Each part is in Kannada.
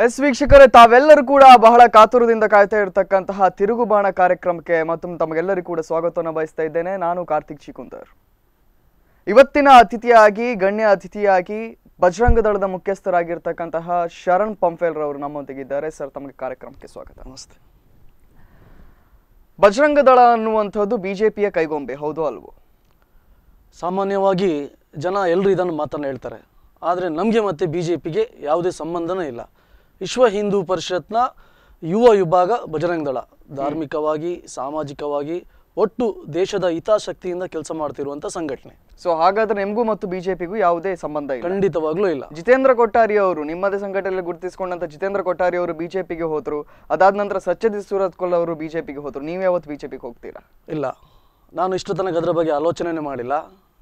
ಎಸ್ ವೀಕ್ಷಕರೇ ತಾವೆಲ್ಲರೂ ಕೂಡ ಬಹಳ ಕಾತುರದಿಂದ ಕಾಯ್ತಾ ಇರತಕ್ಕಂತಹ ತಿರುಗುಬಾಣ ಕಾರ್ಯಕ್ರಮಕ್ಕೆ ಮತ್ತೊಮ್ಮೆ ತಮಗೆಲ್ಲರಿಗೂ ಕೂಡ ಸ್ವಾಗತವನ್ನು ಬಯಸ್ತಾ ಇದ್ದೇನೆ ನಾನು ಕಾರ್ತಿಕ್ ಚಿಕುಂದರ್ ಇವತ್ತಿನ ಅತಿಥಿಯಾಗಿ ಗಣ್ಯ ಅತಿಥಿಯಾಗಿ ಬಜರಂಗ ದಳದ ಮುಖ್ಯಸ್ಥರಾಗಿರ್ತಕ್ಕಂತಹ ಶರಣ್ ಪಂಫೇಲ್ ರವರು ನಮ್ಮೊಂದಿಗಿದ್ದಾರೆ ಸರ್ ತಮಗೆ ಕಾರ್ಯಕ್ರಮಕ್ಕೆ ಸ್ವಾಗತ ನಮಸ್ತೆ ಬಜರಂಗ ದಳ ಅನ್ನುವಂಥದ್ದು ಬಿಜೆಪಿಯ ಕೈಗೊಂಬೆ ಹೌದು ಅಲ್ವೋ ಸಾಮಾನ್ಯವಾಗಿ ಜನ ಎಲ್ಲರೂ ಇದನ್ನು ಮಾತನ್ನು ಹೇಳ್ತಾರೆ ಆದರೆ ನಮಗೆ ಮತ್ತು ಬಿ ಜೆ ಪಿಗೆ ಯಾವುದೇ ಸಂಬಂಧನೇ ಇಲ್ಲ ವಿಶ್ವ ಹಿಂದೂ ಪರಿಷತ್ನ ಯುವ ವಿಭಾಗ ಬಜರಂಗ ದಳ ಧಾರ್ಮಿಕವಾಗಿ ಸಾಮಾಜಿಕವಾಗಿ ಒಟ್ಟು ದೇಶದ ಹಿತಾಸಕ್ತಿಯಿಂದ ಕೆಲಸ ಮಾಡ್ತಿರುವಂಥ ಸಂಘಟನೆ ಸೊ ಹಾಗಾದ್ರೆ ನಿಮಗೂ ಮತ್ತು ಬಿಜೆಪಿಗೂ ಯಾವುದೇ ಸಂಬಂಧ ಇಲ್ಲ ಖಂಡಿತವಾಗ್ಲೂ ಇಲ್ಲ ಜಿತೇಂದ್ರ ಕೊಟ್ಟಾರಿ ಅವರು ನಿಮ್ಮದೇ ಸಂಘಟನೆಯಲ್ಲಿ ಗುರುತಿಸಿಕೊಂಡಂತ ಜಿತೇಂದ್ರ ಕೊಟ್ಟಾರಿ ಅವರು ಬಿಜೆಪಿಗೆ ಹೋದ್ರು ಅದಾದ ನಂತರ ಸತ್ಯಜಿತ್ ಸೂರತ್ಕಲ್ ಅವರು ಬಿಜೆಪಿಗೆ ಹೋದ್ರು ನೀವು ಯಾವತ್ತು ಬಿಜೆಪಿಗೆ ಹೋಗ್ತೀರಾ ಇಲ್ಲ ನಾನು ಇಷ್ಟು ತನಕ ಅದರ ಬಗ್ಗೆ ಆಲೋಚನೆನೇ ಮಾಡಿಲ್ಲ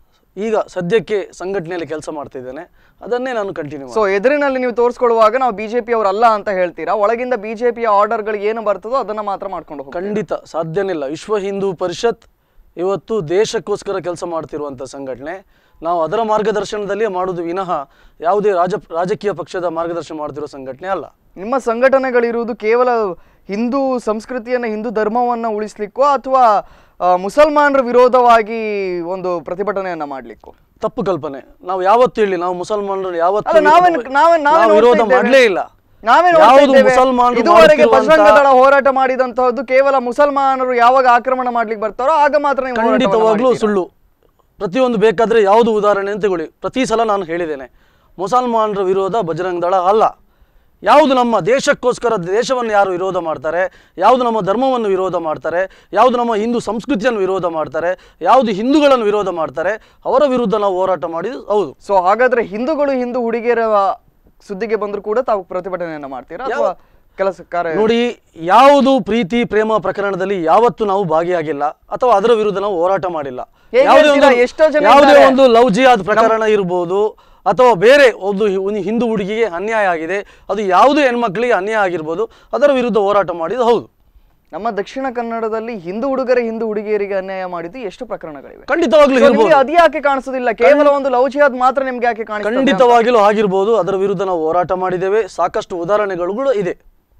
ಈಗ ಸದ್ಯಕ್ಕೆ ಸಂಘಟನೆಯಲ್ಲಿ ಕೆಲಸ ಮಾಡ್ತಿದ್ದೇನೆ ಅದನ್ನೇ ನಾನು ಕಂಟಿನ್ಯೂ ಸೊ ಎದುರಿನಲ್ಲಿ ನೀವು ತೋರಿಸ್ಕೊಳ್ಳುವಾಗ ನಾವು ಬಿಜೆಪಿ ಅವರಲ್ಲ ಅಂತ ಹೇಳ್ತೀರಾ ಒಳಗಿಂದ ಬಿಜೆಪಿಯ ಆರ್ಡರ್ಗಳು ಏನು ಬರ್ತದೋ ಅದನ್ನ ಮಾತ್ರ ಮಾಡ್ಕೊಂಡು ಹೋಗಿ ಖಂಡಿತ ಸಾಧ್ಯನಿಲ್ಲ ವಿಶ್ವ ಹಿಂದೂ ಪರಿಷತ್ ಇವತ್ತು ದೇಶಕ್ಕೋಸ್ಕರ ಕೆಲಸ ಮಾಡ್ತಿರುವಂಥ ಸಂಘಟನೆ ನಾವು ಅದರ ಮಾರ್ಗದರ್ಶನದಲ್ಲಿ ಮಾಡೋದು ವಿನಃ ಯಾವುದೇ ರಾಜ ರಾಜಕೀಯ ಪಕ್ಷದ ಮಾರ್ಗದರ್ಶನ ಮಾಡ್ತಿರೋ ಸಂಘಟನೆ ಅಲ್ಲ ನಿಮ್ಮ ಸಂಘಟನೆಗಳಿರುವುದು ಕೇವಲ ಹಿಂದೂ ಸಂಸ್ಕೃತಿಯನ್ನ ಹಿಂದೂ ಧರ್ಮವನ್ನ ಉಳಿಸ್ಲಿಕ್ಕೋ ಅಥವಾ ಮುಸಲ್ಮಾನರ ವಿರೋಧವಾಗಿ ಒಂದು ಪ್ರತಿಭಟನೆಯನ್ನ ಮಾಡ್ಲಿಕ್ಕೋ ತಪ್ಪು ಕಲ್ಪನೆ ನಾವು ಯಾವತ್ತು ಹೇಳಿ ನಾವು ಮುಸಲ್ಮಾನರು ಯಾವತ್ತು ಅಲ್ಲ, ನಾವೇನ್- ನಾವೇನ್- ನಾವೇ ನಾವು ವಿರೋಧ ನೋಡ್ತಾ ಮಾಡಲೇ ಇಲ್ಲ ನಾವೇ ನೋಡ್ತಾ ಯಾವುದು ಇದ್ದೇವೆ. ಮುಸಲ್ಮಾನರು ಇದುವರೆಗೆ ಮಾಡುತ್ತಿರುವಂತ- ಬಜರಂಗ ದಳ ಹೋರಾಟ ಮಾಡಿದಂತಹದ್ದು ಕೇವಲ ಮುಸಲ್ಮಾನರು ಯಾವಾಗ ಆಕ್ರಮಣ ಮಾಡ್ಲಿಕ್ಕೆ ಬರ್ತಾರೋ ಆಗ ಮಾತ್ರ ನೀವು ಹೋರಾಟವನ್ನ ಖಂಡಿತವಾಗ್ಲೂ ಮಾಡ್ತೀರಾ. ಸುಳ್ಳು ಪ್ರತಿಯೊಂದು ಬೇಕಾದ್ರೆ ಯಾವುದು ಉದಾಹರಣೆ ಅಂತ ತಗೊಳ್ಳಿ ಪ್ರತಿ ಸಲ ನಾನು ಹೇಳಿದ್ದೇನೆ ಮುಸಲ್ಮಾನರ ವಿರೋಧ ಬಜರಂಗ ದಳ ಅಲ್ಲ ಯಾವುದು ನಮ್ಮ ದೇಶಕ್ಕೋಸ್ಕರ ದೇಶವನ್ನು ಯಾರು ವಿರೋಧ ಮಾಡ್ತಾರೆ ಯಾವುದು ನಮ್ಮ ಧರ್ಮವನ್ನು ವಿರೋಧ ಮಾಡ್ತಾರೆ ಯಾವುದು ನಮ್ಮ ಹಿಂದೂ ಸಂಸ್ಕೃತಿಯನ್ನು ವಿರೋಧ ಮಾಡ್ತಾರೆ ಯಾವುದು ಹಿಂದೂಗಳನ್ನು ವಿರೋಧ ಮಾಡ್ತಾರೆ ಅವರ ವಿರುದ್ಧ ನಾವು ಹೋರಾಟ ಮಾಡಿದ್ದು ಹೌದು ಸೊ ಹಾಗಾದ್ರೆ ಹಿಂದೂಗಳು ಹಿಂದೂ ಹುಡುಗಿಯರ ಸುದ್ದಿಗೆ ಬಂದ್ರು ಕೂಡ ತಾವು ಪ್ರತಿಭಟನೆಯನ್ನ ಮಾಡ್ತೀರಾ ಅಥವಾ ಕೆಲಸ ಕಾರ್ಯ ನೋಡಿ ಯಾವುದು ಪ್ರೀತಿ ಪ್ರೇಮ ಪ್ರಕರಣದಲ್ಲಿ ಯಾವತ್ತು ನಾವು ಭಾಗಿಯಾಗಿಲ್ಲ ಅಥವಾ ಅದರ ವಿರುದ್ಧ ನಾವು ಹೋರಾಟ ಮಾಡಿಲ್ಲ ಹೇಗೆ ಯಾವುದೇ ಹೇಳ್ತೀರಾ? ಒಂದು- ಎಷ್ಟೋ ಜನ ಯಾವುದೇ ಇದ್ದಾರೆ. ಒಂದು ಲವ್ ಜಿಹಾದ್ ಪ್ರಕರಣ ಇರ್ಬೋದು ಅಥವಾ ಬೇರೆ ಒಂದು ಹಿ- ಒಂದು ಹಿಂದೂ ಹುಡುಗಿಗೆ ಅನ್ಯಾಯ ಆಗಿದೆ ಅದು ಯಾವುದೇ ಹೆಣ್ಮಕ್ಳಿಗೆ ಅನ್ಯಾಯ ಆಗಿರ್ಬೋದು ಅದರ ವಿರುದ್ಧ ಹೋರಾಟ ಮಾಡಿದ್ದು ಹೌದು ನಮ್ಮ ದಕ್ಷಿಣ ಕನ್ನಡದಲ್ಲಿ ಹಿಂದೂ ಹುಡುಗರ ಹಿಂದೂ ಹುಡುಗಿಯರಿಗೆ ಅನ್ಯಾಯ ಮಾಡಿದ್ದು ಎಷ್ಟು ಪ್ರಕರಣಗಳಿವೆ ಖಂಡಿತವಾಗ್ಲೂ So ಇರ್ಬೋದು ನಿಮ್ಗೆ ಅದು ಯಾಕೆ ಕಾಣಿಸೋದಿಲ್ಲ ಕೇವಲ ಒಂದು ಲವ್ ಜಿಹಾದ್ ಮಾತ್ರ ನಿಮ್ಗೆ ಯಾಕೆ ಕಾಣಿಸ್ತದೆ ಅಂತ? ಖಂಡಿತವಾಗಿಲೂ ಆಗಿರ್ಬೋದು ಅದರ ವಿರುದ್ಧ ನಾವು ಹೋರಾಟ ಮಾಡಿದ್ದೇವೆ ಸಾಕಷ್ಟು ಉದಾಹರಣೆಗಳು ಕೂಡ ಇದೆ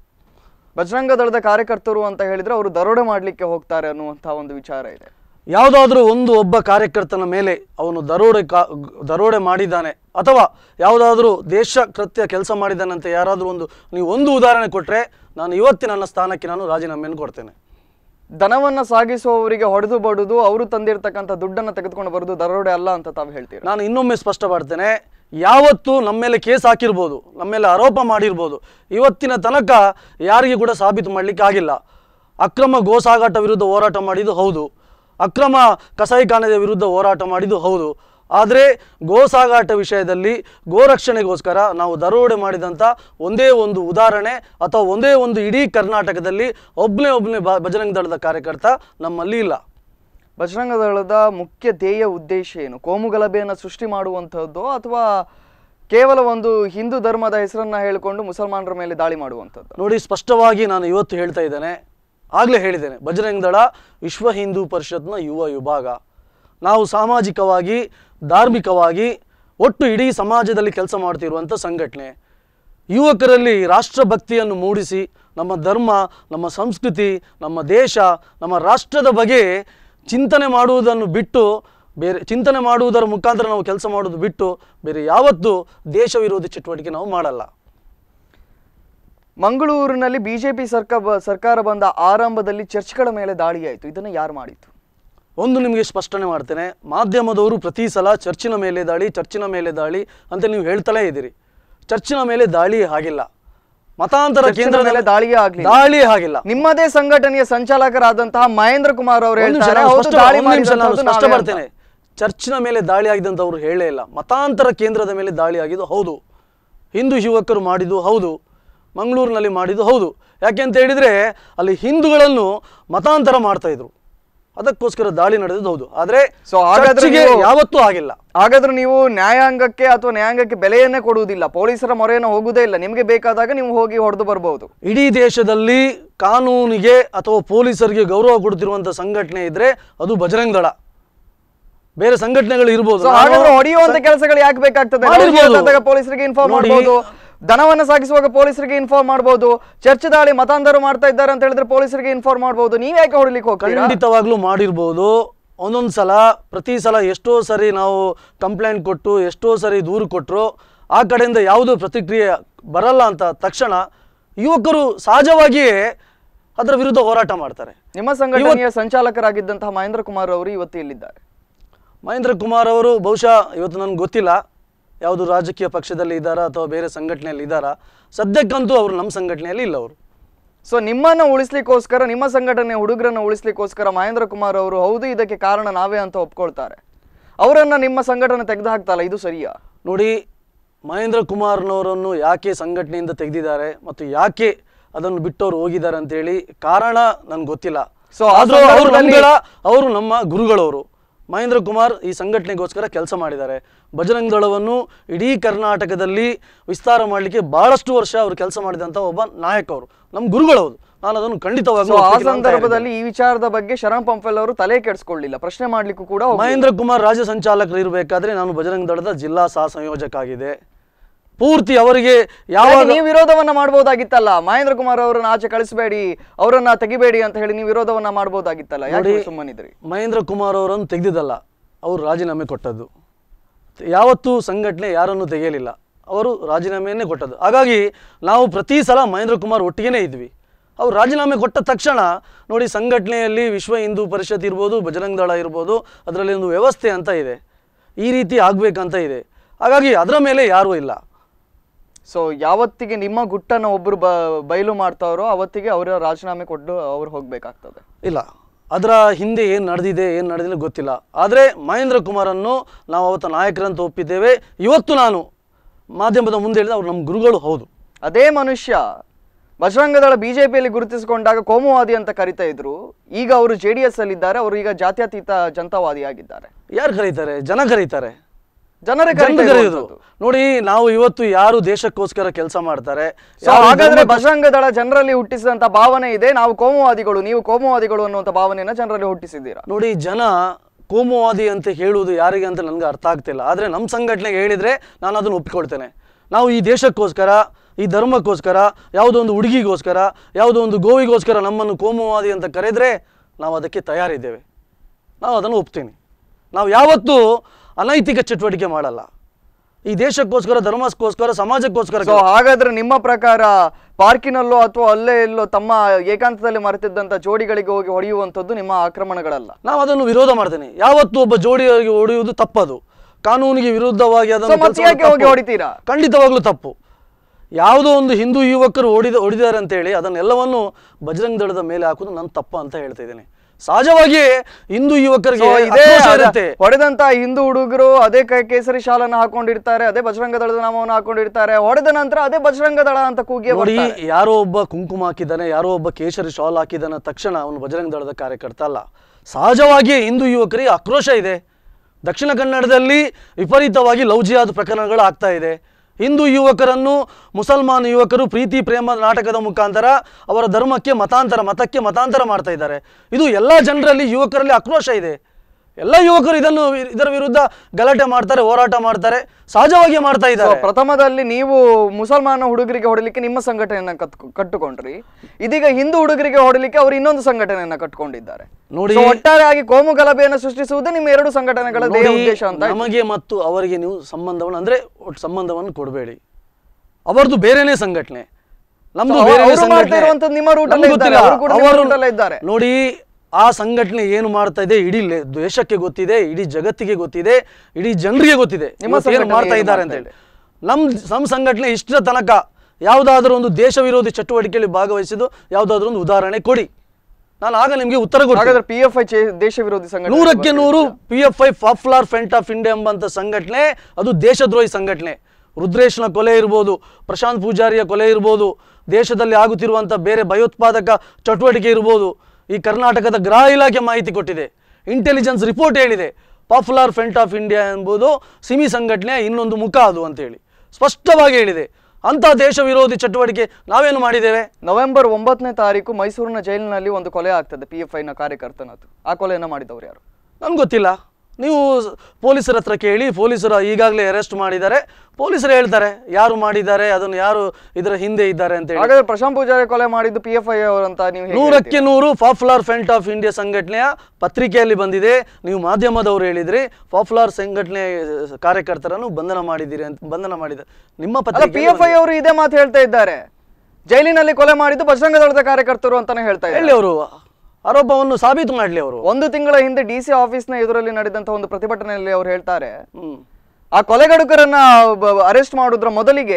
ಬಜರಂಗ ದಳದ ಕಾರ್ಯಕರ್ತರು ಅಂತ ಹೇಳಿದ್ರೆ ಅವರು ದರೋಡೆ ಮಾಡ್ಲಿಕ್ಕೆ ಹೋಗ್ತಾರೆ ಅನ್ನುವಂತಹ ಒಂದು ವಿಚಾರ ಇದೆ ಯಾವುದಾದ್ರೂ ಒಂದು ಒಬ್ಬ ಕಾರ್ಯಕರ್ತನ ಮೇಲೆ ಅವನು ದರೋಡೆ ಕಾ ದರೋಡೆ ಮಾಡಿದ್ದಾನೆ ಅಥವಾ ಯಾವುದಾದ್ರೂ ದೇಶ ಕೃತ್ಯ ಕೆಲಸ ಮಾಡಿದ್ದಾನೆ ಅಂತ ಯಾರಾದರೂ ಒಂದು ನೀವು ಒಂದು ಉದಾಹರಣೆ ಕೊಟ್ಟರೆ ನಾನು ಇವತ್ತಿನ ನನ್ನ ಸ್ಥಾನಕ್ಕೆ ನಾನು ರಾಜೀನಾಮೆಯನ್ನು ಕೊಡ್ತೇನೆ ದನವನ್ನ ಸಾಗಿಸುವವರಿಗೆ ಹೊಡೆದು ಬಡುದು ಅವರು ತಂದಿರ್ತಕ್ಕಂಥ ದುಡ್ಡನ್ನ ತೆಗೆದುಕೊಂಡು ಬರುದು ದರೋಡೆ ಅಲ್ಲ ಅಂತ ತಾವು ಹೇಳ್ತೀರಾ ನಾನು ಇನ್ನೊಮ್ಮೆ ಸ್ಪಷ್ಟ ಮಾಡ್ತೇನೆ ಯಾವತ್ತು ನಮ್ಮ ಮೇಲೆ ಕೇಸ್ ಹಾಕಿರ್ಬೋದು ನಮ್ಮ ಮೇಲೆ ಆರೋಪ ಮಾಡಿರ್ಬೋದು ಇವತ್ತಿನ ತನಕ ಯಾರಿಗೆ ಕೂಡ ಸಾಬೀತು ಮಾಡಲಿಕ್ಕೆ ಆಗಿಲ್ಲ ಅಕ್ರಮ ಗೋ ಸಾಗಾಟ ವಿರುದ್ಧ ಹೋರಾಟ ಮಾಡಿದ್ದು ಹೌದು ಅಕ್ರಮ ಕಸಾಯಿಖಾನೆಯ ವಿರುದ್ಧ ಹೋರಾಟ ಮಾಡಿದ್ದು ಹೌದು ಆದರೆ ಗೋ ಸಾಗಾಟ ವಿಷಯದಲ್ಲಿ ಗೋರಕ್ಷಣೆಗೋಸ್ಕರ ನಾವು ದರೋಡೆ ಮಾಡಿದಂಥ ಒಂದೇ ಒಂದು ಉದಾಹರಣೆ ಅಥವಾ ಒಂದೇ ಒಂದು ಇಡೀ ಕರ್ನಾಟಕದಲ್ಲಿ ಒಬ್ಬನೇ ಒಬ್ಬನೇ ಬ ಬಜರಂಗ ದಳದ ಕಾರ್ಯಕರ್ತ ನಮ್ಮಲ್ಲಿ ಇಲ್ಲ ಬಜರಂಗ ದಳದ ಮುಖ್ಯ ಧ್ಯೇಯ ಉದ್ದೇಶ ಏನು ಕೋಮು ಗಲಭೆಯನ್ನು ಸೃಷ್ಟಿ ಮಾಡುವಂಥದ್ದು ಅಥವಾ ಕೇವಲ ಒಂದು ಹಿಂದೂ ಧರ್ಮದ ಹೆಸರನ್ನ ಹೇಳಿಕೊಂಡು ಮುಸಲ್ಮಾನರ ಮೇಲೆ ದಾಳಿ ಮಾಡುವಂಥದ್ದು ನೋಡಿ ಸ್ಪಷ್ಟವಾಗಿ ನಾನು ಇವತ್ತು ಹೇಳ್ತಾ ಇದ್ದೇನೆ ಆಗಲೇ ಹೇಳಿದ್ದೇನೆ ಬಜರಂಗ ದಳ ವಿಶ್ವ ಹಿಂದೂ ಪರಿಷತ್ನ ಯುವ ವಿಭಾಗ ನಾವು ಸಾಮಾಜಿಕವಾಗಿ ಧಾರ್ಮಿಕವಾಗಿ ಒಟ್ಟು ಇಡೀ ಸಮಾಜದಲ್ಲಿ ಕೆಲಸ ಮಾಡ್ತಿರುವಂಥ ಸಂಘಟನೆ ಯುವಕರಲ್ಲಿ ರಾಷ್ಟ್ರಭಕ್ತಿಯನ್ನು ಮೂಡಿಸಿ ನಮ್ಮ ಧರ್ಮ ನಮ್ಮ ಸಂಸ್ಕೃತಿ ನಮ್ಮ ದೇಶ ನಮ್ಮ ರಾಷ್ಟ್ರದ ಬಗ್ಗೆ ಚಿಂತನೆ ಮಾಡುವುದನ್ನು ಬಿಟ್ಟು ಬೇರೆ ಚಿಂತನೆ ಮಾಡುವುದರ ಮುಖಾಂತರ ನಾವು ಕೆಲಸ ಮಾಡೋದು ಬಿಟ್ಟು ಬೇರೆ ಯಾವತ್ತೂ ದೇಶ ವಿರೋಧಿ ಚಟುವಟಿಕೆ ನಾವು ಮಾಡಲ್ಲ ಮಂಗಳೂರಿನಲ್ಲಿ ಬಿಜೆಪಿ ಸರ್ಕಾರ ಸರ್ಕಾರ ಬಂದ ಆರಂಭದಲ್ಲಿ ಚರ್ಚ್ಗಳ ಮೇಲೆ ದಾಳಿಯಾಯಿತು ಇದನ್ನು ಯಾರು ಮಾಡಿತ್ತು ಒಂದು ನಿಮಗೆ ಸ್ಪಷ್ಟನೆ ಮಾಡ್ತೇನೆ ಮಾಧ್ಯಮದವರು ಪ್ರತಿ ಸಲ ಚರ್ಚಿನ ಮೇಲೆ ದಾಳಿ ಚರ್ಚಿನ ಮೇಲೆ ದಾಳಿ ಅಂತ ನೀವು ಹೇಳ್ತಲೇ ಇದ್ದೀರಿ ಚರ್ಚಿನ ಮೇಲೆ ದಾಳಿ ಆಗಿಲ್ಲ ಮತಾಂತರ ಚರ್ಚಿನ ಕೇಂದ್ರದ ಮೇಲೆ ದಾಳಿಯೇ ಆಗ್ಲಿಲ್ಲ. ದಾಳಿ ಆಗಿಲ್ಲ ನಿಮ್ಮದೇ ಸಂಘಟನೆಯ ಸಂಚಾಲಕರಾದಂತಹ ಮಹೇಂದ್ರ ಕುಮಾರ್ ಅವರು ಒಂದು ನಿಮಿಷ ಹೇಳ್ತಾರೆ ನಾನು ಹೌದು, ಸ್ಪಷ್ಟ- ದಾಳಿ ಒಂದು ನಿಮಿಷ ನಾನು ಮಾಡಿದಂಥದ್ದು ಸ್ಪಷ್ಟ ನಾವೇ ಅಂತ. ಮಾಡ್ತೇನೆ ಚರ್ಚಿನ ಮೇಲೆ ದಾಳಿ ಆಗಿದೆ ಅಂತ ಅವರು ಹೇಳೇ ಇಲ್ಲ ಮತಾಂತರ ಕೇಂದ್ರದ ಮೇಲೆ ದಾಳಿ ಆಗಿದ್ದು ಹೌದು ಹಿಂದೂ ಯುವಕರು ಮಾಡಿದ್ದು ಹೌದು ಮಂಗಳೂರಿನಲ್ಲಿ ಮಾಡಿದ್ದು ಹೌದು ಯಾಕೆ ಅಂತ ಹೇಳಿದ್ರೆ ಅಲ್ಲಿ ಹಿಂದೂಗಳನ್ನು ಮತಾಂತರ ಮಾಡ್ತಾ ಇದ್ರು ಅದಕ್ಕೋಸ್ಕರ ದಾಳಿ ನಡೆದಿದ್ದು ಹೌದು ಆದ್ರೆ So ಹಾಗಾದ್ರೆ ಚರ್ಚಿಗೆ ನೀವು- ಯಾವತ್ತೂ ಆಗಿಲ್ಲ ಹಾಗಾದ್ರೆ ನೀವು ನ್ಯಾಯಾಂಗಕ್ಕೆ ಅಥವಾ ನ್ಯಾಯಾಂಗಕ್ಕೆ ಬೆಲೆಯನ್ನೇ ಕೊಡುವುದಿಲ್ಲ ಪೊಲೀಸರ ಮೊರೆಯನ್ನು ಹೋಗುವುದೇ ಇಲ್ಲ ನಿಮಗೆ ಬೇಕಾದಾಗ ನೀವು ಹೋಗಿ ಹೊಡೆದು ಬರಬಹುದು ಇಡೀ ದೇಶದಲ್ಲಿ ಕಾನೂನಿಗೆ ಅಥವಾ ಪೊಲೀಸರಿಗೆ ಗೌರವ ಕೊಡ್ತಿರುವಂತ ಸಂಘಟನೆ ಇದ್ರೆ ಅದು ಬಜರಂಗ ದಳ ಬೇರೆ ಸಂಘಟನೆಗಳು ಇರ್ಬೋದು ಸೊ ನಾನು- ಹಾಗಾದ್ರೆ ಹೊಡೆಯುವಂತ ಕೆಲಸಗಳು ಯಾಕೆ ಬೇಕಾಗ್ತದೆ ಮಾಡಿರ್ಬೋದು. ಆದಾಗ ಪೊಲೀಸರಿಗೆ ಇನ್ಫಾರ್ಮ್ ನೋಡಿ, ಮಾಡಬಹುದು ದನವನ್ನ ಸಾಗಿಸುವಾಗ ಪೊಲೀಸರಿಗೆ ಇನ್ಫಾರ್ಮ್ ಮಾಡಬಹುದು ಚರ್ಚ್ ದಾಳಿ ಮತಾಂಧರು ಮಾಡ್ತಾ ಇದ್ದಾರೆ ಅಂತ ಹೇಳಿದ್ರೆ ಪೊಲೀಸರಿಗೆ ಇನ್ಫಾರ್ಮ್ ಮಾಡಬಹುದು ನೀವ್ ಯಾಕೆ ಹೊಡಿಲಿಕ್ಕೆ ಹೋಗ್ತೀರಾ ಖಂಡಿತವಾಗ್ಲೂ ಮಾಡಿರ್ಬೋದು ಒಂದೊಂದು ಸಲ ಪ್ರತಿ ಸಲ ಎಷ್ಟೋ ಸರಿ ನಾವು ಕಂಪ್ಲೇಂಟ್ ಕೊಟ್ಟು ಎಷ್ಟೋ ಸರಿ ದೂರು ಕೊಟ್ಟರು ಆ ಕಡೆಯಿಂದ ಯಾವುದೂ ಪ್ರತಿಕ್ರಿಯೆ ಬರಲ್ಲ ಅಂತ ತಕ್ಷಣ ಯುವಕರು ಸಹಜವಾಗಿಯೇ ಅದರ ವಿರುದ್ಧ ಹೋರಾಟ ಮಾಡ್ತಾರೆ ನಿಮ್ಮ ಸಂಘಟನೆಯ ಸಂಚಾಲಕರಾಗಿದ್ದಂತಹ ಮಹೇಂದ್ರ ಕುಮಾರ್ ಅವರು ಇವತ್ತು ಇಲ್ಲಿದ್ದಾರೆ ಮಹೇಂದ್ರ ಕುಮಾರ್ ಅವರು ಬಹುಶಃ ಇವತ್ತು ನನಗೆ ಗೊತ್ತಿಲ್ಲ ಯಾವುದು ರಾಜಕೀಯ ಪಕ್ಷದಲ್ಲಿ ಇದ್ದಾರಾ ಅಥವಾ ಬೇರೆ ಸಂಘಟನೆಯಲ್ಲಿ ಇದ್ದಾರಾ ಸದ್ಯಕ್ಕಂತೂ ಅವರು ನಮ್ಮ ಸಂಘಟನೆಯಲ್ಲಿ ಇಲ್ಲ ಅವರು ಸೊ ನಿಮ್ಮನ್ನ ಉಳಿಸ್ಲಿಕ್ಕೋಸ್ಕರ ನಿಮ್ಮ ಸಂಘಟನೆ ಹುಡುಗರನ್ನ ಉಳಿಸ್ಲಿಕ್ಕೋಸ್ಕರ ಮಹೇಂದ್ರ ಕುಮಾರ್ ಅವರು ಹೌದು ಇದಕ್ಕೆ ಕಾರಣ ನಾವೇ ಅಂತ ಒಪ್ಕೊಳ್ತಾರೆ ಅವರನ್ನ ನಿಮ್ಮ ಸಂಘಟನೆ ತೆಗೆದು ಹಾಕ್ತಲ್ಲ ಇದು ಸರಿಯಾ ನೋಡಿ ಮಹೇಂದ್ರ ಕುಮಾರ್ನವರನ್ನು ಯಾಕೆ ಸಂಘಟನೆಯಿಂದ ತೆಗೆದಿದ್ದಾರೆ ಮತ್ತು ಯಾಕೆ ಅದನ್ನು ಬಿಟ್ಟವರು ಹೋಗಿದ್ದಾರೆ ಅಂತೇಳಿ ಕಾರಣ ನನಗೆ ಗೊತ್ತಿಲ್ಲ So, ಆ ಆದ್ರೂ ಅವರು ಸಂದರ್ಭದಲ್ಲಿ- ನಮ್ಗಳ ಅವರು ನಮ್ಮ ಗುರುಗಳವರು ಮಹೇಂದ್ರ ಕುಮಾರ್ ಈ ಸಂಘಟನೆಗೋಸ್ಕರ ಕೆಲಸ ಮಾಡಿದ್ದಾರೆ ಬಜರಂಗ್ ದಳವನ್ನು ಇಡೀ ಕರ್ನಾಟಕದಲ್ಲಿ ವಿಸ್ತಾರ ಮಾಡಲಿಕ್ಕೆ ಬಹಳಷ್ಟು ವರ್ಷ ಅವರು ಕೆಲಸ ಮಾಡಿದಂಥ ಒಬ್ಬ ನಾಯಕ ಅವರು ನಮ್ಮ ಗುರುಗಳವರು ನಾನು ಅದನ್ನು ಸೊ ಖಂಡಿತವಾಗ್ಲೂ ಆ ಒಪ್ಪಿಗೆ ಅಂತ ಸಂದರ್ಭದಲ್ಲಿ ಈ ವಿಚಾರದ ಬಗ್ಗೆ ಶರಣ್ ಪಂಪೆಲ್ ಅವರು ತಲೆ ಕೆಡಿಸ್ಕೊಳ್ಳಿಲ್ಲ ಪ್ರಶ್ನೆ ಮಾಡ್ಲಿಕ್ಕೂ ಕೂಡ ಹೋಗ್ಲಿಲ್ಲ. ಮಹೇಂದ್ರ ಕುಮಾರ್ ರಾಜ್ಯ ಸಂಚಾಲಕರು ಇರಬೇಕಾದ್ರೆ ನಾನು ಬಜರಂಗ್ ದಳದ ಜಿಲ್ಲಾ ಸಹ ಸಂಯೋಜಕ ಆಗಿದೆ ಪೂರ್ತಿ ಅವರಿಗೆ ಯಾವಾಗ ಯಾಕೆ ನೀವು ವಿರೋಧವನ್ನ ಮಾಡಬಹುದಾಗಿತ್ತಲ್ಲ ಮಹೇಂದ್ರ ಕುಮಾರ್ ಅವರನ್ನ ಆಚೆ ಕಳಿಸಬೇಡಿ ಅವರನ್ನ ತೆಗಿಬೇಡಿ ಅಂತ ಹೇಳಿ ನೀವು ವಿರೋಧವನ್ನ ಮಾಡಬಹುದಾಗಿತ್ತಲ್ಲ ಯಾಕೆ ನೋಡಿ, ನೀವು ಸುಮ್ಮನಿದ್ರಿ ಮಹೇಂದ್ರ ಕುಮಾರ್ ಅವರನ್ನು ತೆಗೆದಿದ್ದಲ್ಲ ಅವರು ರಾಜೀನಾಮೆ ಕೊಟ್ಟದ್ದು ಯಾವತ್ತೂ ಸಂಘಟನೆ ಯಾರನ್ನು ತೆಗೆಯಲಿಲ್ಲ ಅವರು ರಾಜೀನಾಮೆಯನ್ನೇ ಕೊಟ್ಟದ್ದು ಹಾಗಾಗಿ ನಾವು ಪ್ರತಿ ಸಲ ಮಹೇಂದ್ರ ಕುಮಾರ್ ಒಟ್ಟಿಗೆನೇ ಇದ್ವಿ ಅವ್ರು ರಾಜೀನಾಮೆ ಕೊಟ್ಟ ತಕ್ಷಣ ನೋಡಿ ಸಂಘಟನೆಯಲ್ಲಿ ವಿಶ್ವ ಹಿಂದೂ ಪರಿಷತ್ ಇರ್ಬೋದು ಬಜರಂಗ್ ದಳ ಇರ್ಬೋದು ಅದರಲ್ಲಿ ಒಂದು ವ್ಯವಸ್ಥೆ ಅಂತ ಇದೆ ಈ ರೀತಿ ಆಗ್ಬೇಕಂತ ಇದೆ ಹಾಗಾಗಿ ಅದರ ಮೇಲೆ ಯಾರೂ ಇಲ್ಲ ಸೊ ಯಾವತ್ತಿಗೆ ನಿಮ್ಮ ಗುಟ್ಟನ್ನ ಒಬ್ರು ಬ ಬಯಲು ಮಾಡ್ತಾರೋ ಅವತ್ತಿಗೆ ಅವರ ರಾಜೀನಾಮೆ ಕೊಟ್ಟು ಅವ್ರು ಹೋಗ್ಬೇಕಾಗ್ತದೆ ಇಲ್ಲ ಅದರ ಹಿಂದೆ ಏನು ನಡೆದಿದೆ ಏನು ನಡೆದಿಲ್ಲ ಗೊತ್ತಿಲ್ಲ ಆದರೆ ಮಹೇಂದ್ರ ಕುಮಾರನ್ನು ನಾವು ಅವತ್ತ ನಾಯಕರಂತ ಒಪ್ಪಿದ್ದೇವೆ ಇವತ್ತು ನಾನು ಮಾಧ್ಯಮದ ಮುಂದೆ ಹೇಳಿದ ಅವ್ರು ನಮ್ಮ ಗುರುಗಳು ಹೌದು ಅದೇ ಮನುಷ್ಯ ಬಜರಂಗದಳ ಬಿಜೆಪಿಯಲ್ಲಿ ಗುರುತಿಸಿಕೊಂಡಾಗ ಕೋಮುವಾದಿ ಅಂತ ಕರಿತಾ ಇದ್ರು ಈಗ ಅವರು ಜೆ ಡಿ ಎಸ್ ಅಲ್ಲಿ ಇದ್ದಾರೆ ಅವರು ಈಗ ಜಾತ್ಯತೀತ ಜನತಾವಾದಿ ಆಗಿದ್ದಾರೆ ಯಾರು ಕರೀತಾರೆ ಜನ ಕರೀತಾರೆ ಜನರೇ ಜನ ಕರೀತಾ ಕರೆಯೋದು ಇರುವಂಥದ್ದು. ನೋಡಿ ನಾವು ಇವತ್ತು ಯಾರು ದೇಶಕ್ಕೋಸ್ಕರ ಕೆಲಸ ಮಾಡ್ತಾರೆ So, ಯಾರು ಹಾಗಾದ್ರೆ ಧರ್ಮ- ಬಜರಂಗ ದಳ ಜನರಲ್ಲಿ ಹುಟ್ಟಿಸಿದಂತ ಭಾವನೆ ಇದೆ ನಾವು ಕೋಮುವಾದಿಗಳು ನೀವು ಕೋಮುವಾದಿಗಳು ಅನ್ನುವಂತ ಭಾವನೆಯನ್ನ ಜನರಲ್ಲಿ ಹುಟ್ಟಿಸಿದ್ದೀರಾ ನೋಡಿ ಜನ ಕೋಮುವಾದಿ ಅಂತ ಹೇಳುವುದು ಯಾರಿಗೆ ಅಂತ ನನಗೆ ಅರ್ಥ ಆಗ್ತಿಲ್ಲ ಆದರೆ ನಮ್ಮ ಸಂಘಟನೆಗೆ ಹೇಳಿದರೆ ನಾನು ಅದನ್ನು ಒಪ್ಪಿಕೊಳ್ತೇನೆ ನಾವು ಈ ದೇಶಕ್ಕೋಸ್ಕರ ಈ ಧರ್ಮಕ್ಕೋಸ್ಕರ ಯಾವುದೋ ಒಂದು ಹುಡುಗಿಗೋಸ್ಕರ ಯಾವುದೋ ಒಂದು ಗೋವಿಗೋಸ್ಕರ ನಮ್ಮನ್ನು ಕೋಮುವಾದಿ ಅಂತ ಕರೆದ್ರೆ ನಾವು ಅದಕ್ಕೆ ತಯಾರಿದ್ದೇವೆ ನಾವು ಅದನ್ನು ಒಪ್ತೀನಿ ನಾವು ಯಾವತ್ತೂ ಅನೈತಿಕ ಚಟುವಟಿಕೆ ಮಾಡಲ್ಲ ಈ ದೇಶಕ್ಕೋಸ್ಕರ ಧರ್ಮಕ್ಕೋಸ್ಕರ ಸಮಾಜಕ್ಕೋಸ್ಕರ ಸೊ ಹಾಗಾದ್ರೆ ನಿಮ್ಮ ಪ್ರಕಾರ ಪಾರ್ಕಿನಲ್ಲೋ ಅಥವಾ ಅಲ್ಲೇ ಎಲ್ಲೋ ತಮ್ಮ ಏಕಾಂತದಲ್ಲಿ ಮರೆತಿದ್ದಂತ ಜೋಡಿಗಳಿಗೆ ಹೋಗಿ ಹೊಡೆಯುವಂತದ್ದು ನಿಮ್ಮ ಆಕ್ರಮಣಗಳಲ್ಲ ನಾವು ಅದನ್ನು ವಿರೋಧ ಮಾಡ್ತೇನೆ ಯಾವತ್ತೂ ಒಬ್ಬ ಜೋಡಿಯವರಿಗೆ ಹೊಡೆಯುವುದು ತಪ್ಪದು ಕಾನೂನಿಗೆ ವಿರುದ್ಧವಾಗಿ ಸೊ ಅದನ್ನು ಮತ್ತೆ ಕೆಲ್ಸವನ್ನು ಯಾಕೆ ಹೋಗಿ ತಪ್ಪು. ಹೊಡಿತೀರಾ ಖಂಡಿತವಾಗ್ಲೂ ತಪ್ಪು ಯಾವುದೋ ಒಂದು ಹಿಂದೂ ಯುವಕರು ಹೊಡಿದ ಹೊಡಿದ್ದಾರೆ ಅಂತೇಳಿ ಅದನ್ನೆಲ್ಲವನ್ನು ಬಜರಂಗ್ ದಳದ ಮೇಲೆ ಹಾಕುವುದು ನನ್ನ ತಪ್ಪ ಅಂತ ಹೇಳ್ತಾ ಇದ್ದೇನೆ ಸಹಜವಾಗಿಯೇ ಹಿಂದೂ ಯುವಕರಿಗೆ So, ಇದೇ ಆಕ್ರೋಶ ಅದ- ಇರುತ್ತೆ ಹೊಡೆದಂತ ಹಿಂದೂ ಹುಡುಗರು ಅದೇ ಕೈ ಕೇಸರಿ ಶಾಲನ್ನ ಹಾಕೊಂಡಿರ್ತಾರೆ ಅದೇ ಬಜರಂಗ ದಳದ ನಾಮವನ್ನು ಹಾಕೊಂಡಿರ್ತಾರೆ ಹೊಡೆದ ನಂತರ ಅದೇ ಬಜರಂಗ ದಳ ಅಂತ ಕೂಗಿ ನೋಡಿ ಯಾರೋ ಒಬ್ಬ ಕುಂಕುಮ ಹಾಕಿದ್ದಾನೆ ಯಾರೋ ಒಬ್ಬ ಕೇಸರಿ ಶಾಲ್ ಹಾಕಿದ್ದಾನೆ ತಕ್ಷಣ ಅವನು ಬಜರಂಗ ದಳದ ಕಾರ್ಯಕರ್ತ ಅಲ್ಲ ಸಹಜವಾಗಿಯೇ ಹಿಂದೂ ಯುವಕರಿಗೆ ಆಕ್ರೋಶ ಇದೆ ದಕ್ಷಿಣ ಕನ್ನಡದಲ್ಲಿ ವಿಪರೀತವಾಗಿ ಲವ್ ಜಿಹಾದ್ ಪ್ರಕರಣಗಳು ಆಗ್ತಾ ಇದೆ ಹಿಂದೂ ಯುವಕರನ್ನು ಮುಸಲ್ಮಾನ್ ಯುವಕರು ಪ್ರೀತಿ ಪ್ರೇಮ ನಾಟಕದ ಮುಖಾಂತರ ಅವರ ಧರ್ಮಕ್ಕೆ ಮತಾಂತರ ಮತಕ್ಕೆ ಮತಾಂತರ ಮಾಡ್ತಾ ಇದ್ದಾರೆ ಇದು ಎಲ್ಲ ಜನರಲ್ಲಿ ಯುವಕರಲ್ಲಿ ಆಕ್ರೋಶ ಇದೆ ಎಲ್ಲ ಯುವಕರು ಇದನ್ನು ಇದರ ವಿರುದ್ಧ ಗಲಾಟೆ ಮಾಡ್ತಾರೆ ಹೋರಾಟ ಮಾಡ್ತಾರೆ ಸಹಜವಾಗಿ ಮಾಡ್ತಾ So, ಇದ್ದಾರೆ ಪ್ರಥಮದಲ್ಲಿ ನೀವು ಮುಸಲ್ಮಾನ ಹುಡುಗರಿಗೆ ಹೊಡಿಲಿಕ್ಕೆ ನಿಮ್ಮ ಸಂಘಟನೆಯನ್ನ ಕತ್- ಕಟ್ಟುಕೊಂಡ್ರಿ ಇದೀಗ ಹಿಂದೂ ಹುಡುಗರಿಗೆ ಹೊಡಿಲಿಕ್ಕೆ ಅವರು ಇನ್ನೊಂದು ಸಂಘಟನೆಯನ್ನ ಕಟ್ಕೊಂಡಿದ್ದಾರೆ ನೋಡಿ So, ಒಟ್ಟಾರೆಯಾಗಿ ಕೋಮು ಗಲಭೆಯನ್ನು ಸೃಷ್ಟಿಸುವುದೇ ನಿಮ್ಮ ಎರಡು ಸಂಘಟನೆಗಳ ಧ್ಯೇಯ ನೋಡಿ, ಉದ್ದೇಶ ಅಂತ ಆಯ್ತು. ನಮಗೆ ಮತ್ತು ಅವರಿಗೆ ನೀವು ಸಂಬಂಧವನ್ನು ಅಂದ್ರೆ ಒಟ್ಟು ಸಂಬಂಧವನ್ನು ಕೊಡಬೇಡಿ ಅವರದು ಬೇರೆನೇ ಸಂಘಟನೆ ನಮ್ದು So, ಬೇರೆನೇ ಅವ್ರು ಮಾಡ್ತಾ ಸಂಘಟನೆ ಇರುವಂಥದ್ದು ನಿಮ್ಮ route ಅಲ್ಲೇ ನಮ್ಗೆ ಇದ್ದಾರೆ, ಗೊತ್ತಿಲ್ಲ. ಅವ್ರು ಕೂಡ ನಿಮ್ಮ ಅವರು- route ಅಲ್ಲೇ ಇದ್ದಾರೆ. ನೋಡಿ ಆ ಸಂಘಟನೆ ಏನು ಮಾಡ್ತಾ ಇದೆ ಇಡೀ ಲೆ- ದೇಶಕ್ಕೆ ಗೊತ್ತಿದೆ ಇಡೀ ಜಗತ್ತಿಗೆ ಗೊತ್ತಿದೆ ಇಡೀ ಜನರಿಗೆ ಗೊತ್ತಿದೆ ನಿಮ್ಮ ಇವತ್ತು ಏನು ಸಂಘಟನೆ ಮಾಡ್ತಾ ಏನು ಇದ್ದಾರೆ ಮಾಡ್ತಾ ಅಂತ ಹೇಳಿ ನಮ್ ನಮ್ಮ ಸಂಘಟನೆ ಇಷ್ಟರ ತನಕ ಯಾವುದಾದ್ರೂ ಒಂದು ದೇಶ ವಿರೋಧಿ ಚಟುವಟಿಕೆಯಲ್ಲಿ ಭಾಗವಹಿಸಿದ್ದು ಯಾವುದಾದ್ರೂ ಒಂದು ಉದಾಹರಣೆ ಕೊಡಿ ನಾನು ಆಗ ನಿಮಗೆ ಉತ್ತರ ಕೊಡ್ತೀನಿ ಹಾಗಾದ್ರೆ ಪಿ ಎಫ್ ಐ ದೇಶ ವಿರೋಧಿ ಸಂಘಟನೆ ನೂರಕ್ಕೆ ನೂರು P F I popular front of India ಎಂಬಂತ ಸಂಘಟನೆ ಅದು ದೇಶದ್ರೋಹಿ ಸಂಘಟನೆ ರುದ್ರೇಶ್ನ ಕೊಲೆ ಇರ್ಬೋದು ಪ್ರಶಾಂತ್ ಪೂಜಾರಿಯ ಕೊಲೆ ಇರ್ಬೋದು ದೇಶದಲ್ಲಿ ಆಗುತ್ತಿರುವಂಥ ಬೇರೆ ಭಯೋತ್ಪಾದಕ ಚಟುವಟಿಕೆ ಇರ್ಬೋದು ಈ ಕರ್ನಾಟಕದ ಗೃಹ ಇಲಾಖೆ ಮಾಹಿತಿ ಕೊಟ್ಟಿದೆ ಇಂಟೆಲಿಜೆನ್ಸ್ ರಿಪೋರ್ಟ್ ಹೇಳಿದೆ ಪಾಪ್ಯುಲರ್ ಫ್ರಂಟ್ ಆಫ್ ಇಂಡಿಯಾ ಎಂಬುದು ಸಿಮಿ ಸಂಘಟನೆಯ ಇನ್ನೊಂದು ಮುಖ ಅದು ಅಂತೇಳಿ ಸ್ಪಷ್ಟವಾಗಿ ಹೇಳಿದೆ ಅಂಥ ದೇಶ ವಿರೋಧಿ ಚಟುವಟಿಕೆ ನಾವೇನು ಮಾಡಿದ್ದೇವೆ ನವೆಂಬರ್ ಒಂಬತ್ತನೇ ತಾರೀಕು ಮೈಸೂರಿನ ಜೈಲಿನಲ್ಲಿ ಒಂದು ಕೊಲೆ ಆಗ್ತದೆ ಪಿ ಎಫ್ ಐ ನ ಕಾರ್ಯಕರ್ತನದ್ದು ಆ ಕೊಲೆಯನ್ನ ಮಾಡಿದವರು ಯಾರು ನನ್ಗೆ ಗೊತ್ತಿಲ್ಲ ನೀವು ಸ್- ಪೊಲೀಸರ ಹತ್ರ ಕೇಳಿ ಪೊಲೀಸರು ಈಗಾಗಲೇ ಅರೆಸ್ಟ್ ಮಾಡಿದ್ದಾರೆ ಪೊಲೀಸರು ಹೇಳ್ತಾರೆ ಯಾರು ಮಾಡಿದ್ದಾರೆ ಅದನ್ನು ಯಾರು ಇದರ ಹಿಂದೆ ಇದ್ದಾರೆ ಅಂತ ಹೇಳಿ ಹಾಗಾದ್ರೆ ಪ್ರಶಾಂತ್ ಪೂಜಾರಿ ಕೊಲೆ ಮಾಡಿದ್ದು ಪಿ ಎಫ್ ಐ ಅವರಂತ ನೀವು ಹೇಗೆ ನೂರಕ್ಕೆ ನೂರು ಪಾಪ್ಯುಲರ್ ಫ್ರಂಟ್ ಆಫ್ ಇಂಡಿಯಾ ಸಂಘಟನೆಯ ಪತ್ರಿಕೆಯಲ್ಲಿ ಬಂದಿದೆ ನೀವು ಮಾಧ್ಯಮದವರು ಹೇಳಿದ್ರಿ ಪಾಪ್ಯುಲರ್ ಸಂಘಟನೆ ಕಾರ್ಯಕರ್ತರನ್ನು ಬಂಧನ ಮಾಡಿದ್ದೀರಿ ಅಂತ ಬಂಧನ ಮಾಡಿದ ನಿಮ್ಮ ಅಲ್ಲ ಪಿ ಪತ್ರಿಕೆ ಎಫ್ ಐ ಅವರು ಇದೇ ಮಾತು ಹೇಳ್ತಾ ಇದ್ದಾರೆ ಜೈಲಿನಲ್ಲಿ ಕೊಲೆ ಮಾಡಿದ್ದು ಬಜರಂಗ ದಳದ ಕಾರ್ಯಕರ್ತರು ಅಂತಾನೆ ಹೇಳ್ತಾ ಇದ್ದಾರೆ ಹೇಳಿ ಅವರು ಆರೋಪವನ್ನು ಸಾಬೀತು ಮಾಡಲಿ ಅವರು ಒಂದು ತಿಂಗಳ ಹಿಂದೆ ಡಿ ಸಿ ಆಫೀಸ್ನ ಎದುರಲ್ಲಿ ನಡೆದಂತಹ ಒಂದು ಪ್ರತಿಭಟನೆಯಲ್ಲಿ ಅವ್ರು ಹೇಳ್ತಾರೆ ಹ್ಮ್ ಆ ಕೊಲೆಗಡುಕರನ್ನ ಅರೆಸ್ಟ್ ಮಾಡುದ್ರ ಮೊದಲಿಗೆ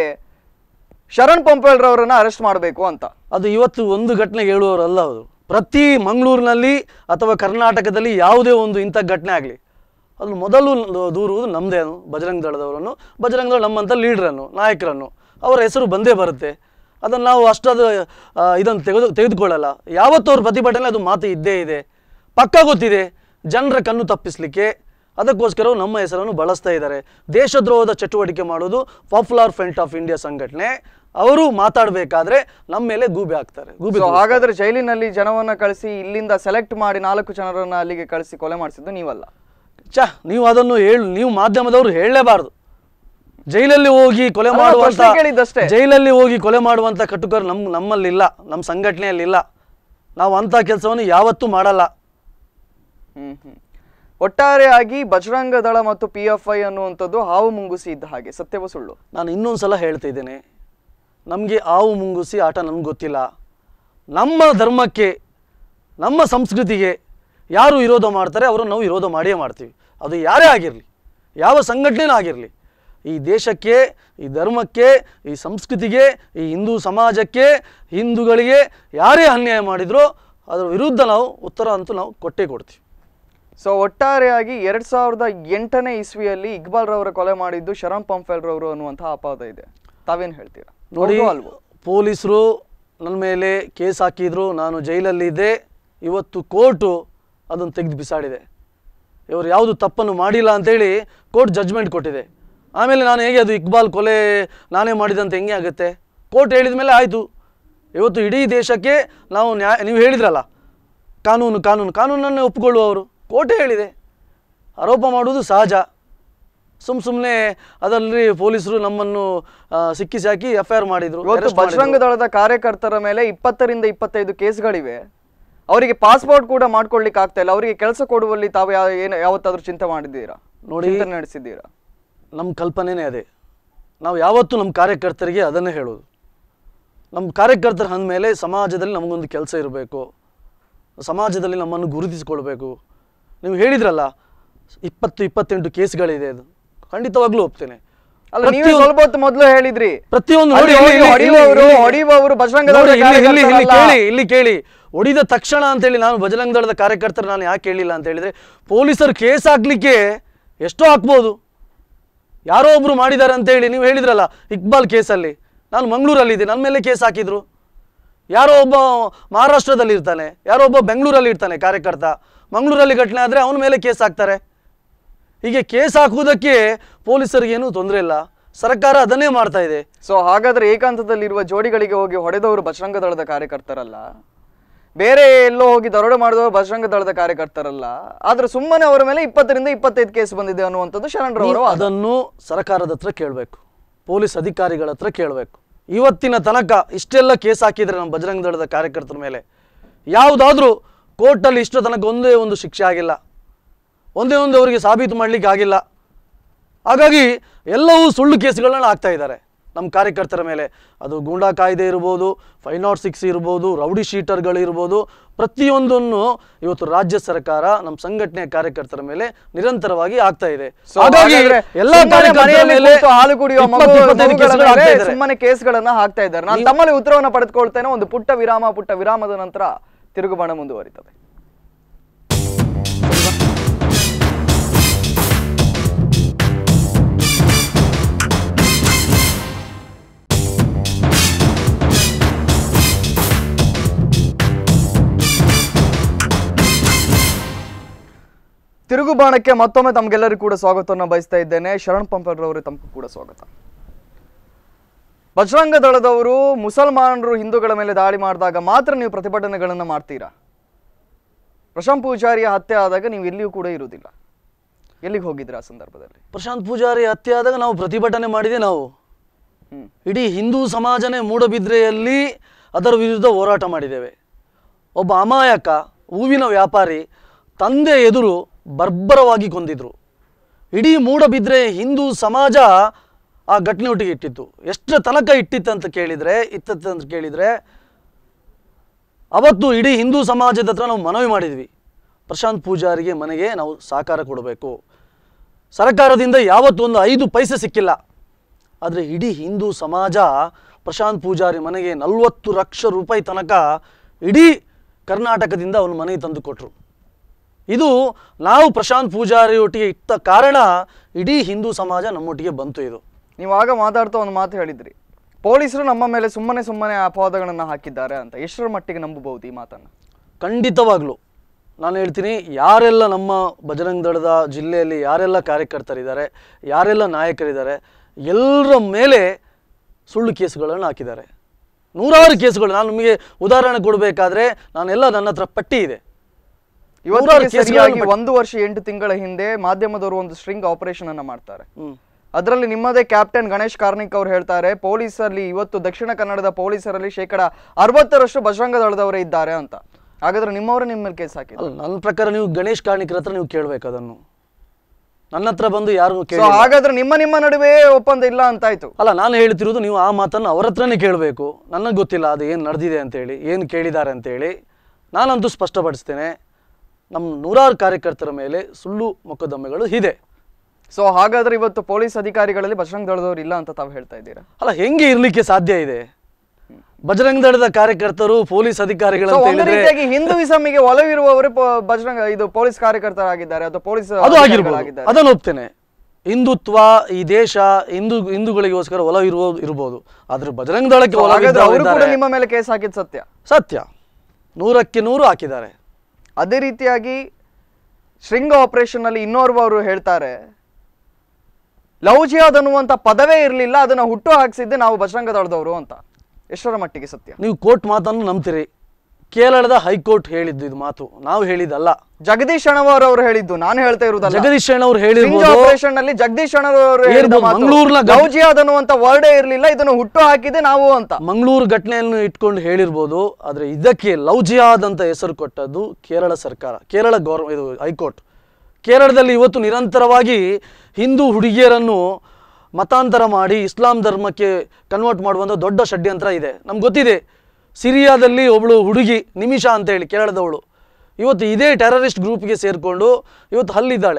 ಶರಣ್ ಪಂಪೇಲ್ರವರನ್ನ ಅರೆಸ್ಟ್ ಮಾಡಬೇಕು ಅಂತ ಅದು ಇವತ್ತು ಒಂದು ಘಟನೆಗೆ ಹೇಳುವವರಲ್ಲ ಅವರು ಪ್ರತಿ ಮಂಗಳೂರಿನಲ್ಲಿ ಅಥವಾ ಕರ್ನಾಟಕದಲ್ಲಿ ಯಾವುದೇ ಒಂದು ಇಂಥ ಘಟನೆ ಆಗಲಿ ಅದು ಮೊದಲು ದೂರುವುದು ನಮ್ಮದೇ ಬಜರಂಗ ದಳದವರನ್ನು ಬಜರಂಗ ದಳ ನಮ್ಮಂಥ ಲೀಡ್ರನ್ನು ನಾಯಕರನ್ನು ಅವರ ಹೆಸರು ಬಂದೇ ಬರುತ್ತೆ ಅದನ್ನು ನಾವು ಅಷ್ಟದು ಇದನ್ನು ತೆಗೆದು ತೆಗೆದುಕೊಳ್ಳಲ್ಲ ಯಾವತ್ತೂ ಅವ್ರ ಪ್ರತಿಭಟನೆ ಅದು ಮಾತು ಇದ್ದೇ ಇದೆ ಪಕ್ಕ ಗೊತ್ತಿದೆ ಜನರ ಕಣ್ಣು ತಪ್ಪಿಸಲಿಕ್ಕೆ ಅದಕ್ಕೋಸ್ಕರ ನಮ್ಮ ಹೆಸರನ್ನು ಬಳಸ್ತಾ ಇದ್ದಾರೆ ದೇಶದ್ರೋಹದ ಚಟುವಟಿಕೆ ಮಾಡೋದು ಪಾಪ್ಯುಲರ್ ಫ್ರಂಟ್ ಆಫ್ ಇಂಡಿಯಾ ಸಂಘಟನೆ ಅವರು ಮಾತಾಡಬೇಕಾದ್ರೆ ನಮ್ಮ ಮೇಲೆ ಗೂಬೆ ಹಾಕ್ತಾರೆ ಗೂಬೆ So, ಹಾಗಾದ್ರೆ ಜೈಲಿನಲ್ಲಿ ಜನವನ್ನ ಕಳಿಸಿ ಇಲ್ಲಿಂದ ಸೆಲೆಕ್ಟ್ ಮಾಡಿ ನಾಲ್ಕು ಜನರನ್ನ ಅಲ್ಲಿಗೆ ಕಳಿಸಿ ಕೊಲೆ ಮಾಡಿಸಿದ್ದು ನೀವಲ್ಲ ಚ ನೀವು ಅದನ್ನು ಹೇಳಿ ನೀವು ಮಾಧ್ಯಮದವರು ಹೇಳಲೇಬಾರ್ದು ಜೈಲಲ್ಲಿ ಹೋಗಿ ಕೊಲೆ ಅಲ್ಲ, ಮಾಡುವಂತ ಪ್ರಶ್ನೆ ಕೇಳಿದ್ದಷ್ಟೇ. ಜೈಲಲ್ಲಿ ಹೋಗಿ ಕೊಲೆ ಮಾಡುವಂತ ಕಟುಕರು ನಮ್ಮ ನಮ್ಮಲ್ಲಿಲ್ಲ ನಮ್ಮ ಸಂಘಟನೆಯಲ್ಲಿಲ್ಲ ನಾವು ಅಂಥ ಕೆಲಸವನ್ನು ಯಾವತ್ತೂ ಮಾಡಲ್ಲ ಹ್ಮ್ ಹ್ಮ್ ಒಟ್ಟಾರೆಯಾಗಿ ಬಜರಂಗ ದಳ ಮತ್ತು ಪಿ ಎಫ್ ಐ ಅನ್ನುವಂಥದ್ದು ಹಾವು ಮುಂಗುಸಿ ಇದ್ದ ಹಾಗೆ ಸತ್ಯವೋ ಸುಳ್ಳು ನಾನು ಇನ್ನೊಂದು ಸಲ ಹೇಳ್ತಾ ಇದ್ದೇನೆ ನಮಗೆ ಆವು ಮುಂಗುಸಿ ಆಟ ನಮ್ಗೆ ಗೊತ್ತಿಲ್ಲ ನಮ್ಮ ಧರ್ಮಕ್ಕೆ ನಮ್ಮ ಸಂಸ್ಕೃತಿಗೆ ಯಾರು ವಿರೋಧ ಮಾಡ್ತಾರೆ ಅವರನ್ನು ನಾವು ವಿರೋಧ ಮಾಡಿಯೇ ಮಾಡ್ತೀವಿ ಅದು ಯಾರೇ ಆಗಿರಲಿ ಯಾವ ಸಂಘಟನೆನೇ ಆಗಿರಲಿ ಈ ದೇಶಕ್ಕೆ ಈ ಧರ್ಮಕ್ಕೆ ಈ ಸಂಸ್ಕೃತಿಗೆ ಈ ಹಿಂದೂ ಸಮಾಜಕ್ಕೆ ಹಿಂದೂಗಳಿಗೆ ಯಾರೇ ಅನ್ಯಾಯ ಮಾಡಿದರೂ ಅದರ ವಿರುದ್ಧ ನಾವು ಉತ್ತರ ಅಂತೂ ನಾವು ಕೊಟ್ಟೇ ಕೊಡ್ತೀವಿ ಸೊ ಒಟ್ಟಾರೆಯಾಗಿ ಎರಡ್ ಸಾವಿರದ ಎಂಟನೇ ಇಸ್ವಿಯಲ್ಲಿ ಇಕ್ಬಾಲ್ ರವರ ಕೊಲೆ ಮಾಡಿದ್ದು ಶರಣ್ ಪಂಫೆಲ್ ರವರು ಅನ್ನುವಂತಹ ಅಪವಾದ ಇದೆ ತಾವೇನು ಹೇಳ್ತೀರಾ ನೋಡಿ ಹೌದೋ ಅಲ್ವೋ ಪೊಲೀಸರು ನನ್ನ ಮೇಲೆ ಕೇಸ್ ಹಾಕಿದ್ರು ನಾನು ಜೈಲಲ್ಲಿದ್ದೆ ಇವತ್ತು ಕೋರ್ಟು ಅದನ್ನು ತೆಗೆದು ಬಿಸಾಡಿದೆ ಇವರು ಯಾವುದು ತಪ್ಪನ್ನು ಮಾಡಿಲ್ಲ ಅಂತೇಳಿ ಕೋರ್ಟ್ ಜಡ್ಜ್ಮೆಂಟ್ ಕೊಟ್ಟಿದೆ ಆಮೇಲೆ ನಾನು ಹೇಗೆ ಅದು ಇಕ್ಬಾಲ್ ಕೊಲೆ ನಾನೇ ಮಾಡಿದಂತ ಹೆಂಗೆ ಆಗುತ್ತೆ ಕೋರ್ಟ್ ಹೇಳಿದ ಮೇಲೆ ಆಯಿತು ಇವತ್ತು ಇಡೀ ದೇಶಕ್ಕೆ ನಾವು ನ್ಯಾಯ ನೀವು ಹೇಳಿದ್ರಲ್ಲ ಕಾನೂನು ಕಾನೂನು ಕಾನೂನನ್ನೇ ಒಪ್ಪಿಕೊಳ್ಳುವವರು ಕೋರ್ಟೇ ಹೇಳಿದೆ ಆರೋಪ ಮಾಡುವುದು ಸಹಜ ಸುಮ್ ಸುಮ್ಮನೆ ಅದರಲ್ಲಿ ಪೊಲೀಸರು ನಮ್ಮನ್ನು ಆ, ಸಿಕ್ಕಿಸಿ ಹಾಕಿ ಎಫ್ ಐ ಆರ್ ಮಾಡಿದ್ರು ಇವತ್ತು arrest ಮಾಡಿದ್ರು. ಬಜರಂಗ ದಳದ ಕಾರ್ಯಕರ್ತರ ಮೇಲೆ ಇಪ್ಪತ್ತರಿಂದ ಇಪ್ಪತ್ತೈದು ಕೇಸ್ಗಳಿವೆ ಅವರಿಗೆ ಪಾಸ್ಪೋರ್ಟ್ ಕೂಡ ಮಾಡ್ಕೊಳ್ಲಿಕ್ಕೆ ಆಗ್ತಾ ಇಲ್ಲ ಅವರಿಗೆ ಕೆಲಸ ಕೊಡುವಲ್ಲಿ ತಾವು ಯಾವ ಏನು ಯಾವತ್ತಾದ್ರೂ ಚಿಂತೆ ಮಾಡಿದ್ದೀರಾ ನೋಡಿ. ಚಿಂತನೆ ನಡೆಸಿದ್ದೀರಾ ನಮ್ಮ ಕಲ್ಪನೆನೇ ಅದೇ ನಾವು ಯಾವತ್ತೂ ನಮ್ಮ ಕಾರ್ಯಕರ್ತರಿಗೆ ಅದನ್ನೇ ಹೇಳೋದು ನಮ್ಮ ಕಾರ್ಯಕರ್ತರ ಅಂದಮೇಲೆ ಸಮಾಜದಲ್ಲಿ ನಮಗೊಂದು ಕೆಲಸ ಇರಬೇಕು ಸಮಾಜದಲ್ಲಿ ನಮ್ಮನ್ನು ಗುರುತಿಸಿಕೊಳ್ಬೇಕು ನೀವು ಹೇಳಿದ್ರಲ್ಲ ಇಪ್ಪತ್ತು ಇಪ್ಪತ್ತೆಂಟು ಕೇಸ್ಗಳಿದೆ ಅದು ಖಂಡಿತವಾಗ್ಲೂ ಒಪ್ತೇನೆ ಅಲ್ಲ ನೀವೇ ಪ್ರತಿಯೊಂದು- ಸ್ವಲ್ಪ ಹೊತ್ತು ಮೊದಲು ಹೇಳಿದ್ರಿ ಪ್ರತಿಯೊಂದು ಅಲ್ಲಿ ನೋಡಿ, ಹೋಗಿ ಇಲ್ಲಿ- ಇಲ್ಲಿ- ಹೊಡೆಯುವವರು ಇಲ್ಲಿ- ಹೊಡೆಯುವವರು ಬಜರಂಗ ನೋಡಿ, ದಳದ ಇಲ್ಲಿ- ಇಲ್ಲಿ- ಇಲ್ಲಿ ಕಾರ್ಯಕರ್ತರಲ್ಲ. ಕೇಳಿ ಇಲ್ಲಿ ಕೇಳಿ ಹೊಡಿದ ತಕ್ಷಣ ಅಂತೇಳಿ ನಾನು ಬಜರಂಗ ದಳದ ಕಾರ್ಯಕರ್ತರು ನಾನು ಯಾಕೆ ಹೇಳಿಲ್ಲ ಅಂತ ಹೇಳಿದ್ರೆ ಪೊಲೀಸರು ಕೇಸ್ ಹಾಕ್ಲಿಕ್ಕೆ ಎಷ್ಟೋ ಹಾಕ್ಬೋದು ಯಾರೋ ಒಬ್ರು ಮಾಡಿದ್ದಾರೆ ಅಂತೇಳಿ ನೀವು ಹೇಳಿದ್ರಲ್ಲ ಇಕ್ಬಾಲ್ ಕೇಸಲ್ಲಿ ನಾನು ಮಂಗಳೂರಲ್ಲಿದ್ದೆ ನನ್ನ ಮೇಲೆ ಕೇಸ್ ಹಾಕಿದ್ರು ಯಾರೋ ಒಬ್ಬ ಮಹಾರಾಷ್ಟ್ರದಲ್ಲಿ ಇರ್ತಾನೆ ಯಾರೋ ಒಬ್ಬ ಬೆಂಗಳೂರಲ್ಲಿ ಇರ್ತಾನೆ ಕಾರ್ಯಕರ್ತ ಮಂಗಳೂರಲ್ಲಿ ಘಟನೆ ಆದರೆ ಅವನ ಮೇಲೆ ಕೇಸ್ ಹಾಕ್ತಾರೆ ಹೀಗೆ ಕೇಸ್ ಹಾಕುವುದಕ್ಕೆ ಪೊಲೀಸರಿಗೇನು ತೊಂದರೆ ಇಲ್ಲ ಸರ್ಕಾರ ಅದನ್ನೇ ಮಾಡ್ತಾ ಇದೆ ಸೊ ಹಾಗಾದ್ರೆ ಏಕಾಂತದಲ್ಲಿರುವ ಜೋಡಿಗಳಿಗೆ ಹೋಗಿ ಹೊಡೆದವರು ಬಜರಂಗ ದಳದ ಕಾರ್ಯಕರ್ತರಲ್ಲ ಬೇರೆ ಎಲ್ಲೋ ಹೋಗಿ ದರೋಡೆ ಮಾಡಿದವರು ಬಜರಂಗ ದಳದ ಕಾರ್ಯಕರ್ತರಲ್ಲ ಆದ್ರೆ ಸುಮ್ಮನೆ ಅವರ ಮೇಲೆ ಇಪ್ಪತ್ತರಿಂದ ಇಪ್ಪತ್ತೈದು ಕೇಸ್ ಬಂದಿದೆ ಅನ್ನುವಂಥದ್ದು ಶರಣರವರ ನೀವು ವಾದ. ಅದನ್ನು ಸರ್ಕಾರದ ಹತ್ರ ಕೇಳಬೇಕು ಪೊಲೀಸ್ ಅಧಿಕಾರಿಗಳ ಹತ್ರ ಕೇಳಬೇಕು ಇವತ್ತಿನ ತನಕ ಇಷ್ಟೆಲ್ಲ ಕೇಸ್ ಹಾಕಿದ್ರೆ ನಮ್ಮ ಬಜರಂಗ ದಳದ ಕಾರ್ಯಕರ್ತರ ಮೇಲೆ ಯಾವುದಾದ್ರೂ ಕೋರ್ಟಲ್ಲಿ ಇಷ್ಟು ತನಕ ಒಂದೇ ಒಂದು ಶಿಕ್ಷೆ ಆಗಿಲ್ಲ ಒಂದೇ ಒಂದು ಅವರಿಗೆ ಸಾಬೀತು ಮಾಡಲಿಕ್ಕೆ ಆಗಿಲ್ಲ ಹಾಗಾಗಿ ಎಲ್ಲವೂ ಸುಳ್ಳು ಕೇಸ್ಗಳನ್ನ ಹಾಕ್ತಾ ಇದ್ದಾರೆ ನಮ್ಮ ಕಾರ್ಯಕರ್ತರ ಮೇಲೆ ಅದು ಗೂಂಡಾ ಕಾಯ್ದೆ ಇರ್ಬೋದು ಫೈವ್ ನಾಟ್ ಸಿಕ್ಸ್ ಇರ್ಬೋದು ರೌಡಿ ಶೀಟರ್ಗಳು ಇರ್ಬೋದು ಪ್ರತಿಯೊಂದನ್ನು ಇವತ್ತು ರಾಜ್ಯ ಸರ್ಕಾರ ನಮ್ಮ ಸಂಘಟನೆಯ ಕಾರ್ಯಕರ್ತರ ಮೇಲೆ ನಿರಂತರವಾಗಿ ಆಗ್ತಾ ಇದೆ So ಹಾಗಾಗಿ ಹಾಗಾದ್ರೆ ಎಲ್ಲಾ ಸುಮ್ಮನೆ ಕಾರ್ಯಕರ್ತರ ಮನೆಯಲ್ಲಿ ಮೇಲೆ ಕೂತು ಹಾಲು ಕುಡಿಯುವ ಮಗು- ಇಪ್ಪತ್ತು, ಇಪ್ಪತ್ತೈದು ಮಗುಗಳ ಕೇಸ್ಗಳು ಮೇಲೆ ಹಾಕ್ತಾ ಇದ್ದಾರೆ. ಸುಮ್ಮನೆ ಕೇಸ್ಗಳನ್ನ ಹಾಕ್ತಾ ಇದ್ದಾರೆ ನಾನು ತಮ್ಮಲ್ಲಿ ಉತ್ತರವನ್ನ ಪಡೆದುಕೊಳ್ತೇನೆ ಒಂದು ಪುಟ್ಟ ವಿರಾಮ ಪುಟ್ಟ ವಿರಾಮದ ನಂತರ ತಿರುಗುಬಾಣ ಮುಂದುವರಿತದೆ ತಿರುಗುಬಾಣಕ್ಕೆ ಮತ್ತೊಮ್ಮೆ ತಮ್ಗೆಲ್ಲರಿಗೂ ಕೂಡ ಸ್ವಾಗತವನ್ನು ಬಯಸ್ತಾ ಇದ್ದೇನೆ ಶರಣ್ ಪಂಪರ್ರವರು ತಮಗೂ ಕೂಡ ಸ್ವಾಗತ ಬಜರಂಗ ದಳದವರು ಮುಸಲ್ಮಾನರು ಹಿಂದೂಗಳ ಮೇಲೆ ದಾಳಿ ಮಾಡಿದಾಗ ಮಾತ್ರ ನೀವು ಪ್ರತಿಭಟನೆಗಳನ್ನು ಮಾಡ್ತೀರಾ ಪ್ರಶಾಂತ್ ಪೂಜಾರಿಯ ಹತ್ಯೆ ಆದಾಗ ನೀವು ಎಲ್ಲಿಯೂ ಕೂಡ ಇರುವುದಿಲ್ಲ ಎಲ್ಲಿಗೆ ಹೋಗಿದ್ರ ಆ ಸಂದರ್ಭದಲ್ಲಿ ಪ್ರಶಾಂತ್ ಪೂಜಾರಿ ಹತ್ಯೆ ಆದಾಗ ನಾವು ಪ್ರತಿಭಟನೆ ಮಾಡಿದೆ ನಾವು ಹ್ಮ್ ಇಡೀ ಹಿಂದೂ ಸಮಾಜನೇ ಮೂಡಬಿದ್ರೆಯಲ್ಲಿ ಅದರ ವಿರುದ್ಧ ಹೋರಾಟ ಮಾಡಿದ್ದೇವೆ ಒಬ್ಬ ಅಮಾಯಕ ಹೂವಿನ ವ್ಯಾಪಾರಿ ತಂದೆ ಎದುರು ಬರ್ಬರವಾಗಿ ಕೊಂದಿದ್ರು ಇಡೀ ಮೂಡಬಿದ್ರೆ ಹಿಂದೂ ಸಮಾಜ ಆ ಘಟನೆ ಒಟ್ಟಿಗೆ ಇಟ್ಟಿತ್ತು ಎಷ್ಟರ ತನಕ ಇಟ್ಟಿತ್ತಂತ ಕೇಳಿದರೆ ಇತ್ತಂತ ಕೇಳಿದರೆ ಅವತ್ತು ಇಡೀ ಹಿಂದೂ ಸಮಾಜದ ಹತ್ರ ನಾವು ಮನವಿ ಮಾಡಿದ್ವಿ ಪ್ರಶಾಂತ್ ಪೂಜಾರಿಗೆ ಮನೆಗೆ ನಾವು ಸಹಕಾರ ಕೊಡಬೇಕು ಸರ್ಕಾರದಿಂದ ಯಾವತ್ತೂ ಒಂದು ಐದು ಪೈಸೆ ಸಿಕ್ಕಿಲ್ಲ ಆದರೆ ಇಡೀ ಹಿಂದೂ ಸಮಾಜ ಪ್ರಶಾಂತ್ ಪೂಜಾರಿ ಮನೆಗೆ ನಲವತ್ತು ಲಕ್ಷ ರೂಪಾಯಿ ತನಕ ಇಡೀ ಕರ್ನಾಟಕದಿಂದ ಅವನ ಮನೆಗೆ ತಂದು ಕೊಟ್ಟರು ಇದು ನಾವು ಪ್ರಶಾಂತ್ ಪೂಜಾರಿ ಒಟ್ಟಿಗೆ ಇಟ್ಟ ಕಾರಣ ಇಡೀ ಹಿಂದೂ ಸಮಾಜ ನಮ್ಮೊಟ್ಟಿಗೆ ಬಂತು ಇದು ನೀವು ಆಗ ಮಾತಾಡ್ತಾ ಒಂದು ಮಾತು ಹೇಳಿದ್ರಿ ಪೊಲೀಸರು ನಮ್ಮ ಮೇಲೆ ಸುಮ್ಮನೆ ಸುಮ್ಮನೆ ಅಪವಾದಗಳನ್ನ ಹಾಕಿದ್ದಾರೆ ಅಂತ ಎಷ್ಟರ ಮಟ್ಟಿಗೆ ನಂಬಬಹುದು ಈ ಮಾತನ್ನ ಖಂಡಿತವಾಗ್ಲೂ ನಾನು ಹೇಳ್ತೀನಿ ಯಾರೆಲ್ಲ ನಮ್ಮ ಬಜರಂಗ ದಳದ ಜಿಲ್ಲೆಯಲ್ಲಿ ಯಾರೆಲ್ಲ ಕಾರ್ಯಕರ್ತರಿದ್ದಾರೆ ಯಾರೆಲ್ಲ ನಾಯಕರಿದ್ದಾರೆ ಎಲ್ಲರ ಮೇಲೆ ಸುಳ್ಳು ಕೇಸುಗಳನ್ನು ಹಾಕಿದ್ದಾರೆ ನೂರಾರು ಕೇಸುಗಳು ನಾನು ನಿಮಗೆ ಉದಾಹರಣೆ ಕೊಡಬೇಕಾದ್ರೆ ನಾನೆಲ್ಲ ನನ್ನ ಹತ್ರ ಪಟ್ಟಿ ಇದೆ ಇವತ್ತಿಗೆ ನೂರಾರು ಕೇಸುಗಳನ್ನು ಸರಿಯಾಗಿ ಪಟ್ಟಿ- ಒಂದು ವರ್ಷ ಎಂಟು ತಿಂಗಳ ಹಿಂದೆ ಮಾಧ್ಯಮದವರು ಒಂದು ಸ್ಟ್ರಿಂಗ್ ಆಪರೇಷನ್ ಅನ್ನ ಮಾಡ್ತಾರೆ ಹ್ಮ್. ಅದರಲ್ಲಿ ನಿಮ್ಮದೇ ಕ್ಯಾಪ್ಟನ್ ಗಣೇಶ್ ಕಾರ್ನಿಕ್ ಅವರು ಹೇಳ್ತಾರೆ ಪೊಲೀಸರಲ್ಲಿ ಇವತ್ತು ದಕ್ಷಿಣ ಕನ್ನಡದ ಪೊಲೀಸರಲ್ಲಿ ಶೇಕಡ ಅರವತ್ತರಷ್ಟು ಬಜರಂಗ ದಳದವರೇ ಇದ್ದಾರೆ ಅಂತ ಹಾಗಾದ್ರೆ ನಿಮ್ಮವರೇ ನಿಮ್ಮ ಮೇಲೆ ಕೇಸ್ ಹಾಕಿದ್ರು ಅಲ್ಲ ನನ್ನ ಪ್ರಕಾರ ನೀವು ಗಣೇಶ್ ಕಾರ್ಣಿಕರ ಹತ್ರ ನೀವು ಕೇಳಬೇಕು ಅದನ್ನು ನನ್ನ ಹತ್ರ ಬಂದು ಯಾರು ಸೊ ಕೇಳಿ ಹಾಗಾದ್ರೆ ನಿಮ್ಮ ನಿಮ್ಮ ನಡುವೆ ಒಪ್ಪಂದ ಇಲ್ಲ ಅಂತಾಯ್ತು ಅಲ್ಲ ನಾನು ಹೇಳ್ತಿರೋದು ನೀವು ಆ ಮಾತನ್ನು ಅವ್ರ ಹತ್ರನೇ ಕೇಳಬೇಕು ನನಗೆ ಗೊತ್ತಿಲ್ಲ ಅದು ಏನು ನಡೆದಿದೆ ಅಂತೇಳಿ ಏನು ಕೇಳಿದ್ದಾರೆ ಅಂತೇಳಿ ನಾನಂತೂ ಸ್ಪಷ್ಟಪಡಿಸ್ತೇನೆ ನಮ್ಮ ನೂರಾರು ಕಾರ್ಯಕರ್ತರ ಮೇಲೆ ಸುಳ್ಳು ಮೊಕದ್ದಮೆಗಳು ಇದೆ ಸೊ ಹಾಗಾದ್ರೆ ಇವತ್ತು ಪೊಲೀಸ್ ಅಧಿಕಾರಿಗಳಲ್ಲಿ ಬಜರಂಗ ದಳದವರು ಇಲ್ಲ ಅಂತ ತಾವು ಹೇಳ್ತಾ ಇದ್ದೀರಾ ಅಲ್ಲ ಹೆಂಗೆ ಇರ್ಲಿಕ್ಕೆ ಸಾಧ್ಯ ಇದೆ ಬಜರಂಗ ದಳದ ಕಾರ್ಯಕರ್ತರು ಪೊಲೀಸ್ ಅಧಿಕಾರಿಗಳು ಸೊ ಅಂತ ಒಂದು ಹೇಳಿದ್ರೆ ರೀತಿಯಾಗಿ ಹಿಂದೂಯಿಸಮಿಗೆ ಒಲವಿರುವವರೇ ಪ- ಬಜರಂಗ ಇದು ಪೊಲೀಸ್ ಕಾರ್ಯಕರ್ತರಾಗಿದ್ದಾರೆ ಅಥವಾ ಪೊಲೀಸ್ ಅದು ಆಗಿರ್ಬೋದು ಅಧಿಕಾರಿಗಳಾಗಿದ್ದಾರೆ. ಅದನ್ನು ಒಪ್ತೇನೆ ಹಿಂದುತ್ವ ಈ ದೇಶ ಹಿಂದೂ ಹಿಂದೂಗಳಿಗೋಸ್ಕರ ಒಲ ಇರುವ ಇರ್ಬೋದು ಆದ್ರೆ ಬಜರಂಗ ದಳಕ್ಕೆ So ಹಾಗಾದ್ರೆ ಅವರು ಕೂಡ ಒಲವಿದ್ದವರಿದ್ದಾರೆ. ನಿಮ್ಮ ಮೇಲೆ ಕೇಸ್ ಹಾಕಿದ್ ಸತ್ಯ ಸತ್ಯ ನೂರಕ್ಕೆ ನೂರು ಹಾಕಿದ್ದಾರೆ ಅದೇ ರೀತಿಯಾಗಿ ಶೃಂಗ ಆಪರೇಷನ್ ಅಲ್ಲಿ ಇನ್ನೋರ್ವ ಅವರು ಹೇಳ್ತಾರೆ ಲವ್ ಜಿಹಾದ್ ಅನ್ನುವಂತ ಪದವೇ ಇರಲಿಲ್ಲ ಅದನ್ನ ಹುಟ್ಟು ಹಾಕ್ಸಿದ್ದೆ ನಾವು ಬಜರಂಗ ದಳದವರು ಅಂತ ಎಷ್ಟರ ಮಟ್ಟಿಗೆ ಸತ್ಯ ನೀವು ಕೋರ್ಟ್ ಮಾತನ್ನು ನಂಬ್ತೀರಿ ಕೇರಳದ ಹೈಕೋರ್ಟ್ ಹೇಳಿದ್ದು ಇದು ಮಾತು ನಾವು ಹೇಳಿದ್ದಲ್ಲ ಜಗದೀಶ್ ಅಣ್ಣವರ್ ಅವರು ಹೇಳಿದ್ದು ನಾನು ಹೇಳ್ತಾ ಇರುವುದಲ್ಲ ಜಗದೀಶ್ ಅಣ್ಣವ್ರು ಶೃಂಗ ಹೇಳಿರ್ಬೋದು ಆಪರೇಷನ್ ನಲ್ಲಿ ಜಗದೀಶ್ ಅಣ್ಣವರು ಹೇಳಿದ ಹೇಳ್ಬೋದು, ಮಾತು ಮಂಗಳೂರಿನ ಗಂ- ಲವ್ ಜಿಹಾದ್ ಅನ್ನುವಂತ ವರ್ಡೇ ಇರಲಿಲ್ಲ ಇದನ್ನು ಹುಟ್ಟು ಹಾಕಿದೆ ನಾವು ಅಂತ ಮಂಗಳೂರು ಘಟನೆಯನ್ನು ಇಟ್ಕೊಂಡು ಹೇಳಿರ್ಬೋದು ಆದರೆ ಇದಕ್ಕೆ ಲವ್ ಜಿಹಾದ್ ಅಂತ ಹೆಸರು ಕೊಟ್ಟದ್ದು ಕೇರಳ ಸರ್ಕಾರ ಕೇರಳ ಗೌರ್ ಇದು ಹೈಕೋರ್ಟ್ ಕೇರಳದಲ್ಲಿ ಇವತ್ತು ನಿರಂತರವಾಗಿ ಹಿಂದೂ ಹುಡುಗಿಯರನ್ನು ಮತಾಂತರ ಮಾಡಿ ಇಸ್ಲಾಂ ಧರ್ಮಕ್ಕೆ ಕನ್ವರ್ಟ್ ಮಾಡುವಂಥ ದೊಡ್ಡ ಷಡ್ಯಂತ್ರ ಇದೆ ನಮ್ಗೆ ಗೊತ್ತಿದೆ ಸಿರಿಯಾದಲ್ಲಿ ಒಬ್ಬಳು ಹುಡುಗಿ ನಿಮಿಷ ಅಂತೇಳಿ ಕೇರಳದವಳು ಇವತ್ತು ಇದೇ ಟೆರರಿಸ್ಟ್ ಗ್ರೂಪ್ಗೆ ಸೇರಿಕೊಂಡು ಇವತ್ತು ಹಲ್ಲಿದ್ದಾಳೆ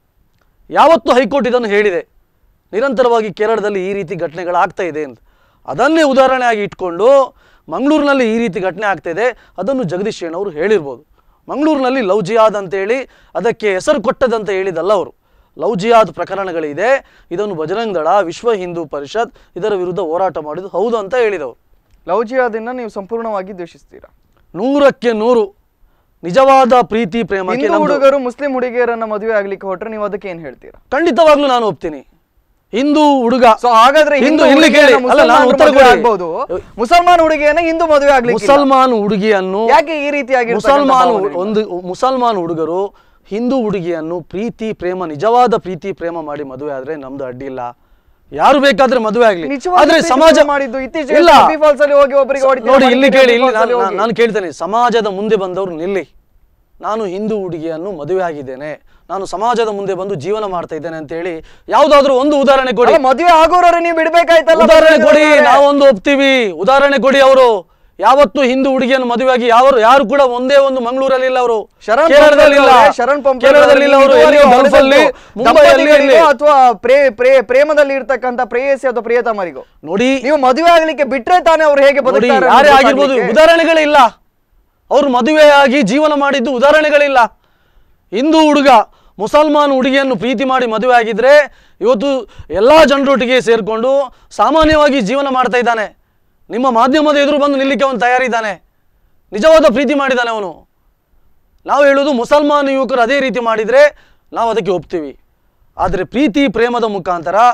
ಯಾವತ್ತು ಹೈಕೋರ್ಟ್ ಇದನ್ನು ಹೇಳಿದೆ ನಿರಂತರವಾಗಿ ಕೇರಳದಲ್ಲಿ ಈ ರೀತಿ ಘಟನೆಗಳು ಆಗ್ತಾ ಇದೆ ಅಂತ ಅದನ್ನೇ ಉದಾಹರಣೆಯಾಗಿ ಇಟ್ಕೊಂಡು ಮಂಗಳೂರಿನಲ್ಲಿ ಈ ರೀತಿ ಘಟನೆ ಆಗ್ತಾ ಇದೆ ಅದನ್ನು ಜಗದೀಶ್ ಅವರು ಹೇಳಿರ್ಬೋದು ಮಂಗಳೂರಿನಲ್ಲಿ ಲವ್ ಜಿಹಾದ್ ಅಂತೇಳಿ ಅದಕ್ಕೆ ಹೆಸರು ಕೊಟ್ಟದಂತ ಹೇಳಿದಲ್ಲ ಅವರು ಲವ್ ಜಿಹಾದ್ ಪ್ರಕರಣಗಳಿದೆ ಇದನ್ನು ಬಜರಂಗ ದಳ ವಿಶ್ವ ಹಿಂದೂ ಪರಿಷತ್ ಇದರ ವಿರುದ್ಧ ಹೋರಾಟ ಮಾಡಿದ್ದು ಹೌದು ಅಂತ ಹೇಳಿದವರು ಲವ್ ಜಿಹಾದನ್ನ ನೀವು ಸಂಪೂರ್ಣವಾಗಿ ದ್ವೇಷಿಸ್ತೀರಾ ನೂರಕ್ಕೆ ನೂರು ನಿಜವಾದ ಪ್ರೀತಿ ಪ್ರೇಮಕ್ಕೆ ಹಿಂದೂ ನಮ್ದು ಹುಡುಗರು ಮುಸ್ಲಿಂ ಹುಡುಗಿಯರನ್ನ ಮದುವೆ ಆಗ್ಲಿಕ್ಕೆ ಹೊರಟ್ರೆ ನೀವು ಅದಕ್ಕೆ ಏನ್ ಹೇಳ್ತೀರಾ ಖಂಡಿತವಾಗ್ಲೂ ನಾನು ಒಪ್ತೀನಿ ಹಿಂದೂ ಹುಡುಗ ಸೊ ಹಾಗಾದ್ರೆ ಹಿಂದೂ ಹಿಂದೂ ಇಲ್ಲಿ ಕೇಳಿ ಹುಡುಗಿಯನ್ನ ಅಲ್ಲ ನಾನು ಮುಸಲ್ಮಾನರು ಉತ್ತರ ಮದುವೆ ಕೊಡಿ. ಆಗ್ಬೋದು ಮುಸಲ್ಮಾನ್ ಹುಡುಗಿಯನ್ನ ಹಿಂದೂ ಮದುವೆ ಆಗ್ಲಿಕ್ಕೆ ಇಲ್ಲ. ಮುಸಲ್ಮಾನ್ ಹುಡುಗಿಯನ್ನು ಯಾಕೆ ಈ ರೀತಿಯಾಗಿ ಮುಸಲ್ಮಾನ್ ಒಂದು ಮುಸಲ್ಮಾನ್ ಹುಡುಗರು ಹಿಂದೂ ಹುಡುಗಿಯನ್ನು ಪ್ರೀತಿ ಪ್ರೇಮ ನಿಜವಾದ ಪ್ರೀತಿ ಪ್ರೇಮ ಮಾಡಿ ಮದುವೆ ಆದ್ರೆ ನಮ್ದು ಅಡ್ಡಿ ಇಲ್ಲ ಯಾರು ಬೇಕಾದ್ರೆ ಮದುವೆ ಆಗ್ಲಿ ಆದ್ರೆ ಸಮಾಜ ಮಾಡಿದ್ದು ಇತ್ತೀಚೆಗೆ ಇಲ್ಲ Happy Falls ಅಲ್ಲಿ ಹೋಗಿ ಒಬ್ಬರಿಗೆ ಹೊಡಿತೀರಾ, ನೋಡಿ ಇಲ್ಲಿ ಮಾಡಿದ್ದೀರಾ ಕೇಳಿ Happy ಇಲ್ಲಿ Falls ಅಲ್ಲಿ ನಾನು- ಹೋಗಿ. ನಾನು ಕೇಳ್ತೇನೆ ಸಮಾಜದ ಮುಂದೆ ಬಂದವರು ನಿಲ್ಲಿ ನಾನು ಹಿಂದೂ ಹುಡುಗಿಯನ್ನು ಮದುವೆ ಆಗಿದ್ದೇನೆ ನಾನು ಸಮಾಜದ ಮುಂದೆ ಬಂದು ಜೀವನ ಮಾಡ್ತಾ ಇದ್ದೇನೆ ಅಂತ ಹೇಳಿ ಯಾವ್ದಾದ್ರು ಒಂದು ಉದಾಹರಣೆ ಕೊಡಿ ಅಲ್ಲ, ಮದುವೆ ಆಗೋರವ್ರೆ ನೀವು ಬಿಡ್ಬೇಕಾಯ್ತಲ್ಲ ಉದಾಹರಣೆ ಮದುವೆ ಕೊಡಿ ಆಗೋರವ್ರೆ. ನಾವೊಂದು ಒಪ್ತೀವಿ ಉದಾಹರಣೆ ಕೊಡಿ ಅವರು ಯಾವತ್ತು ಹಿಂದೂ ಹುಡುಗಿಯನ್ನು ಮದುವೆಯಾಗಿ ಯಾರು ಯಾರು ಕೂಡ ಒಂದೇ ಒಂದು ಮಂಗಳೂರಲ್ಲಿ ಇಲ್ಲ ಅವರು ಶರಣ್ ಕೇರಳದಲ್ಲಿ ಇಲ್ಲ ಪಂಪೆ ಅವರೇ, ಶರಣ್ ಪಂಪೆ ಕೇರಳದಲ್ಲಿ ಇಲ್ಲ ಅವರು ಅವರೇ, ಎಲ್ಲಿಯೋ ಇದುವರೆಗೂ ಗಲ್ಫಲ್ಲಿ ಹೊಡೆದದ್ದು ಮುಂಬೈಯಲ್ಲಿ ಇಲ್ಲಿ ದಂಪತಿಗಳಿಗೋ ಅಥವಾ ಪ್ರೇ ಪ್ರೇ ಪ್ರೇಮದಲ್ಲಿ ಇರ್ತಕ್ಕಂಥ ಪ್ರೇಯಸಿ ಅಥವಾ ಪ್ರಿಯತಮರಿಗೂ ನೋಡಿ ನೀವು ಮದುವೆ ಆಗ್ಲಿಕ್ಕೆ ಬಿಟ್ರೆ ತಾನೇ ಅವ್ರು ಹೇಗೆ ನೋಡಿ ಬದುಕ್ತಾರೆ ಯಾರೇ ಅನ್ನೋದು ಆಗಿರ್ಬೋದು ಗೊತ್ತಾಗ್ಲಿಕ್ಕೆ. ಉದಾಹರಣೆಗಳಿಲ್ಲ ಅವ್ರು ಮದುವೆಯಾಗಿ ಜೀವನ ಮಾಡಿದ್ದು ಉದಾಹರಣೆಗಳಿಲ್ಲ ಹಿಂದೂ ಹುಡುಗ ಮುಸಲ್ಮಾನ್ ಹುಡುಗಿಯನ್ನು ಪ್ರೀತಿ ಮಾಡಿ ಮದುವೆ ಆಗಿದ್ರೆ ಇವತ್ತು ಎಲ್ಲ ಜನರೊಟ್ಟಿಗೆ ಸೇರಿಕೊಂಡು ಸಾಮಾನ್ಯವಾಗಿ ಜೀವನ ಮಾಡ್ತಾ ಇದ್ದಾನೆ ನಿಮ್ಮ ಮಾಧ್ಯಮದ ಎದುರು ಬಂದು ನಿಲ್ಲಿಕ್ಕೆ ಅವನು ತಯಾರಿದ್ದಾನೆ ನಿಜವಾದ ಪ್ರೀತಿ ಮಾಡಿದ್ದಾನೆ ಅವನು ನಾವು ಹೇಳೋದು ಮುಸಲ್ಮಾನ್ ಯುವಕರು ಅದೇ ರೀತಿ ಮಾಡಿದರೆ ನಾವು ಅದಕ್ಕೆ ಒಪ್ತೀವಿ ಆದರೆ ಪ್ರೀತಿ ಪ್ರೇಮದ ಮುಖಾಂತರ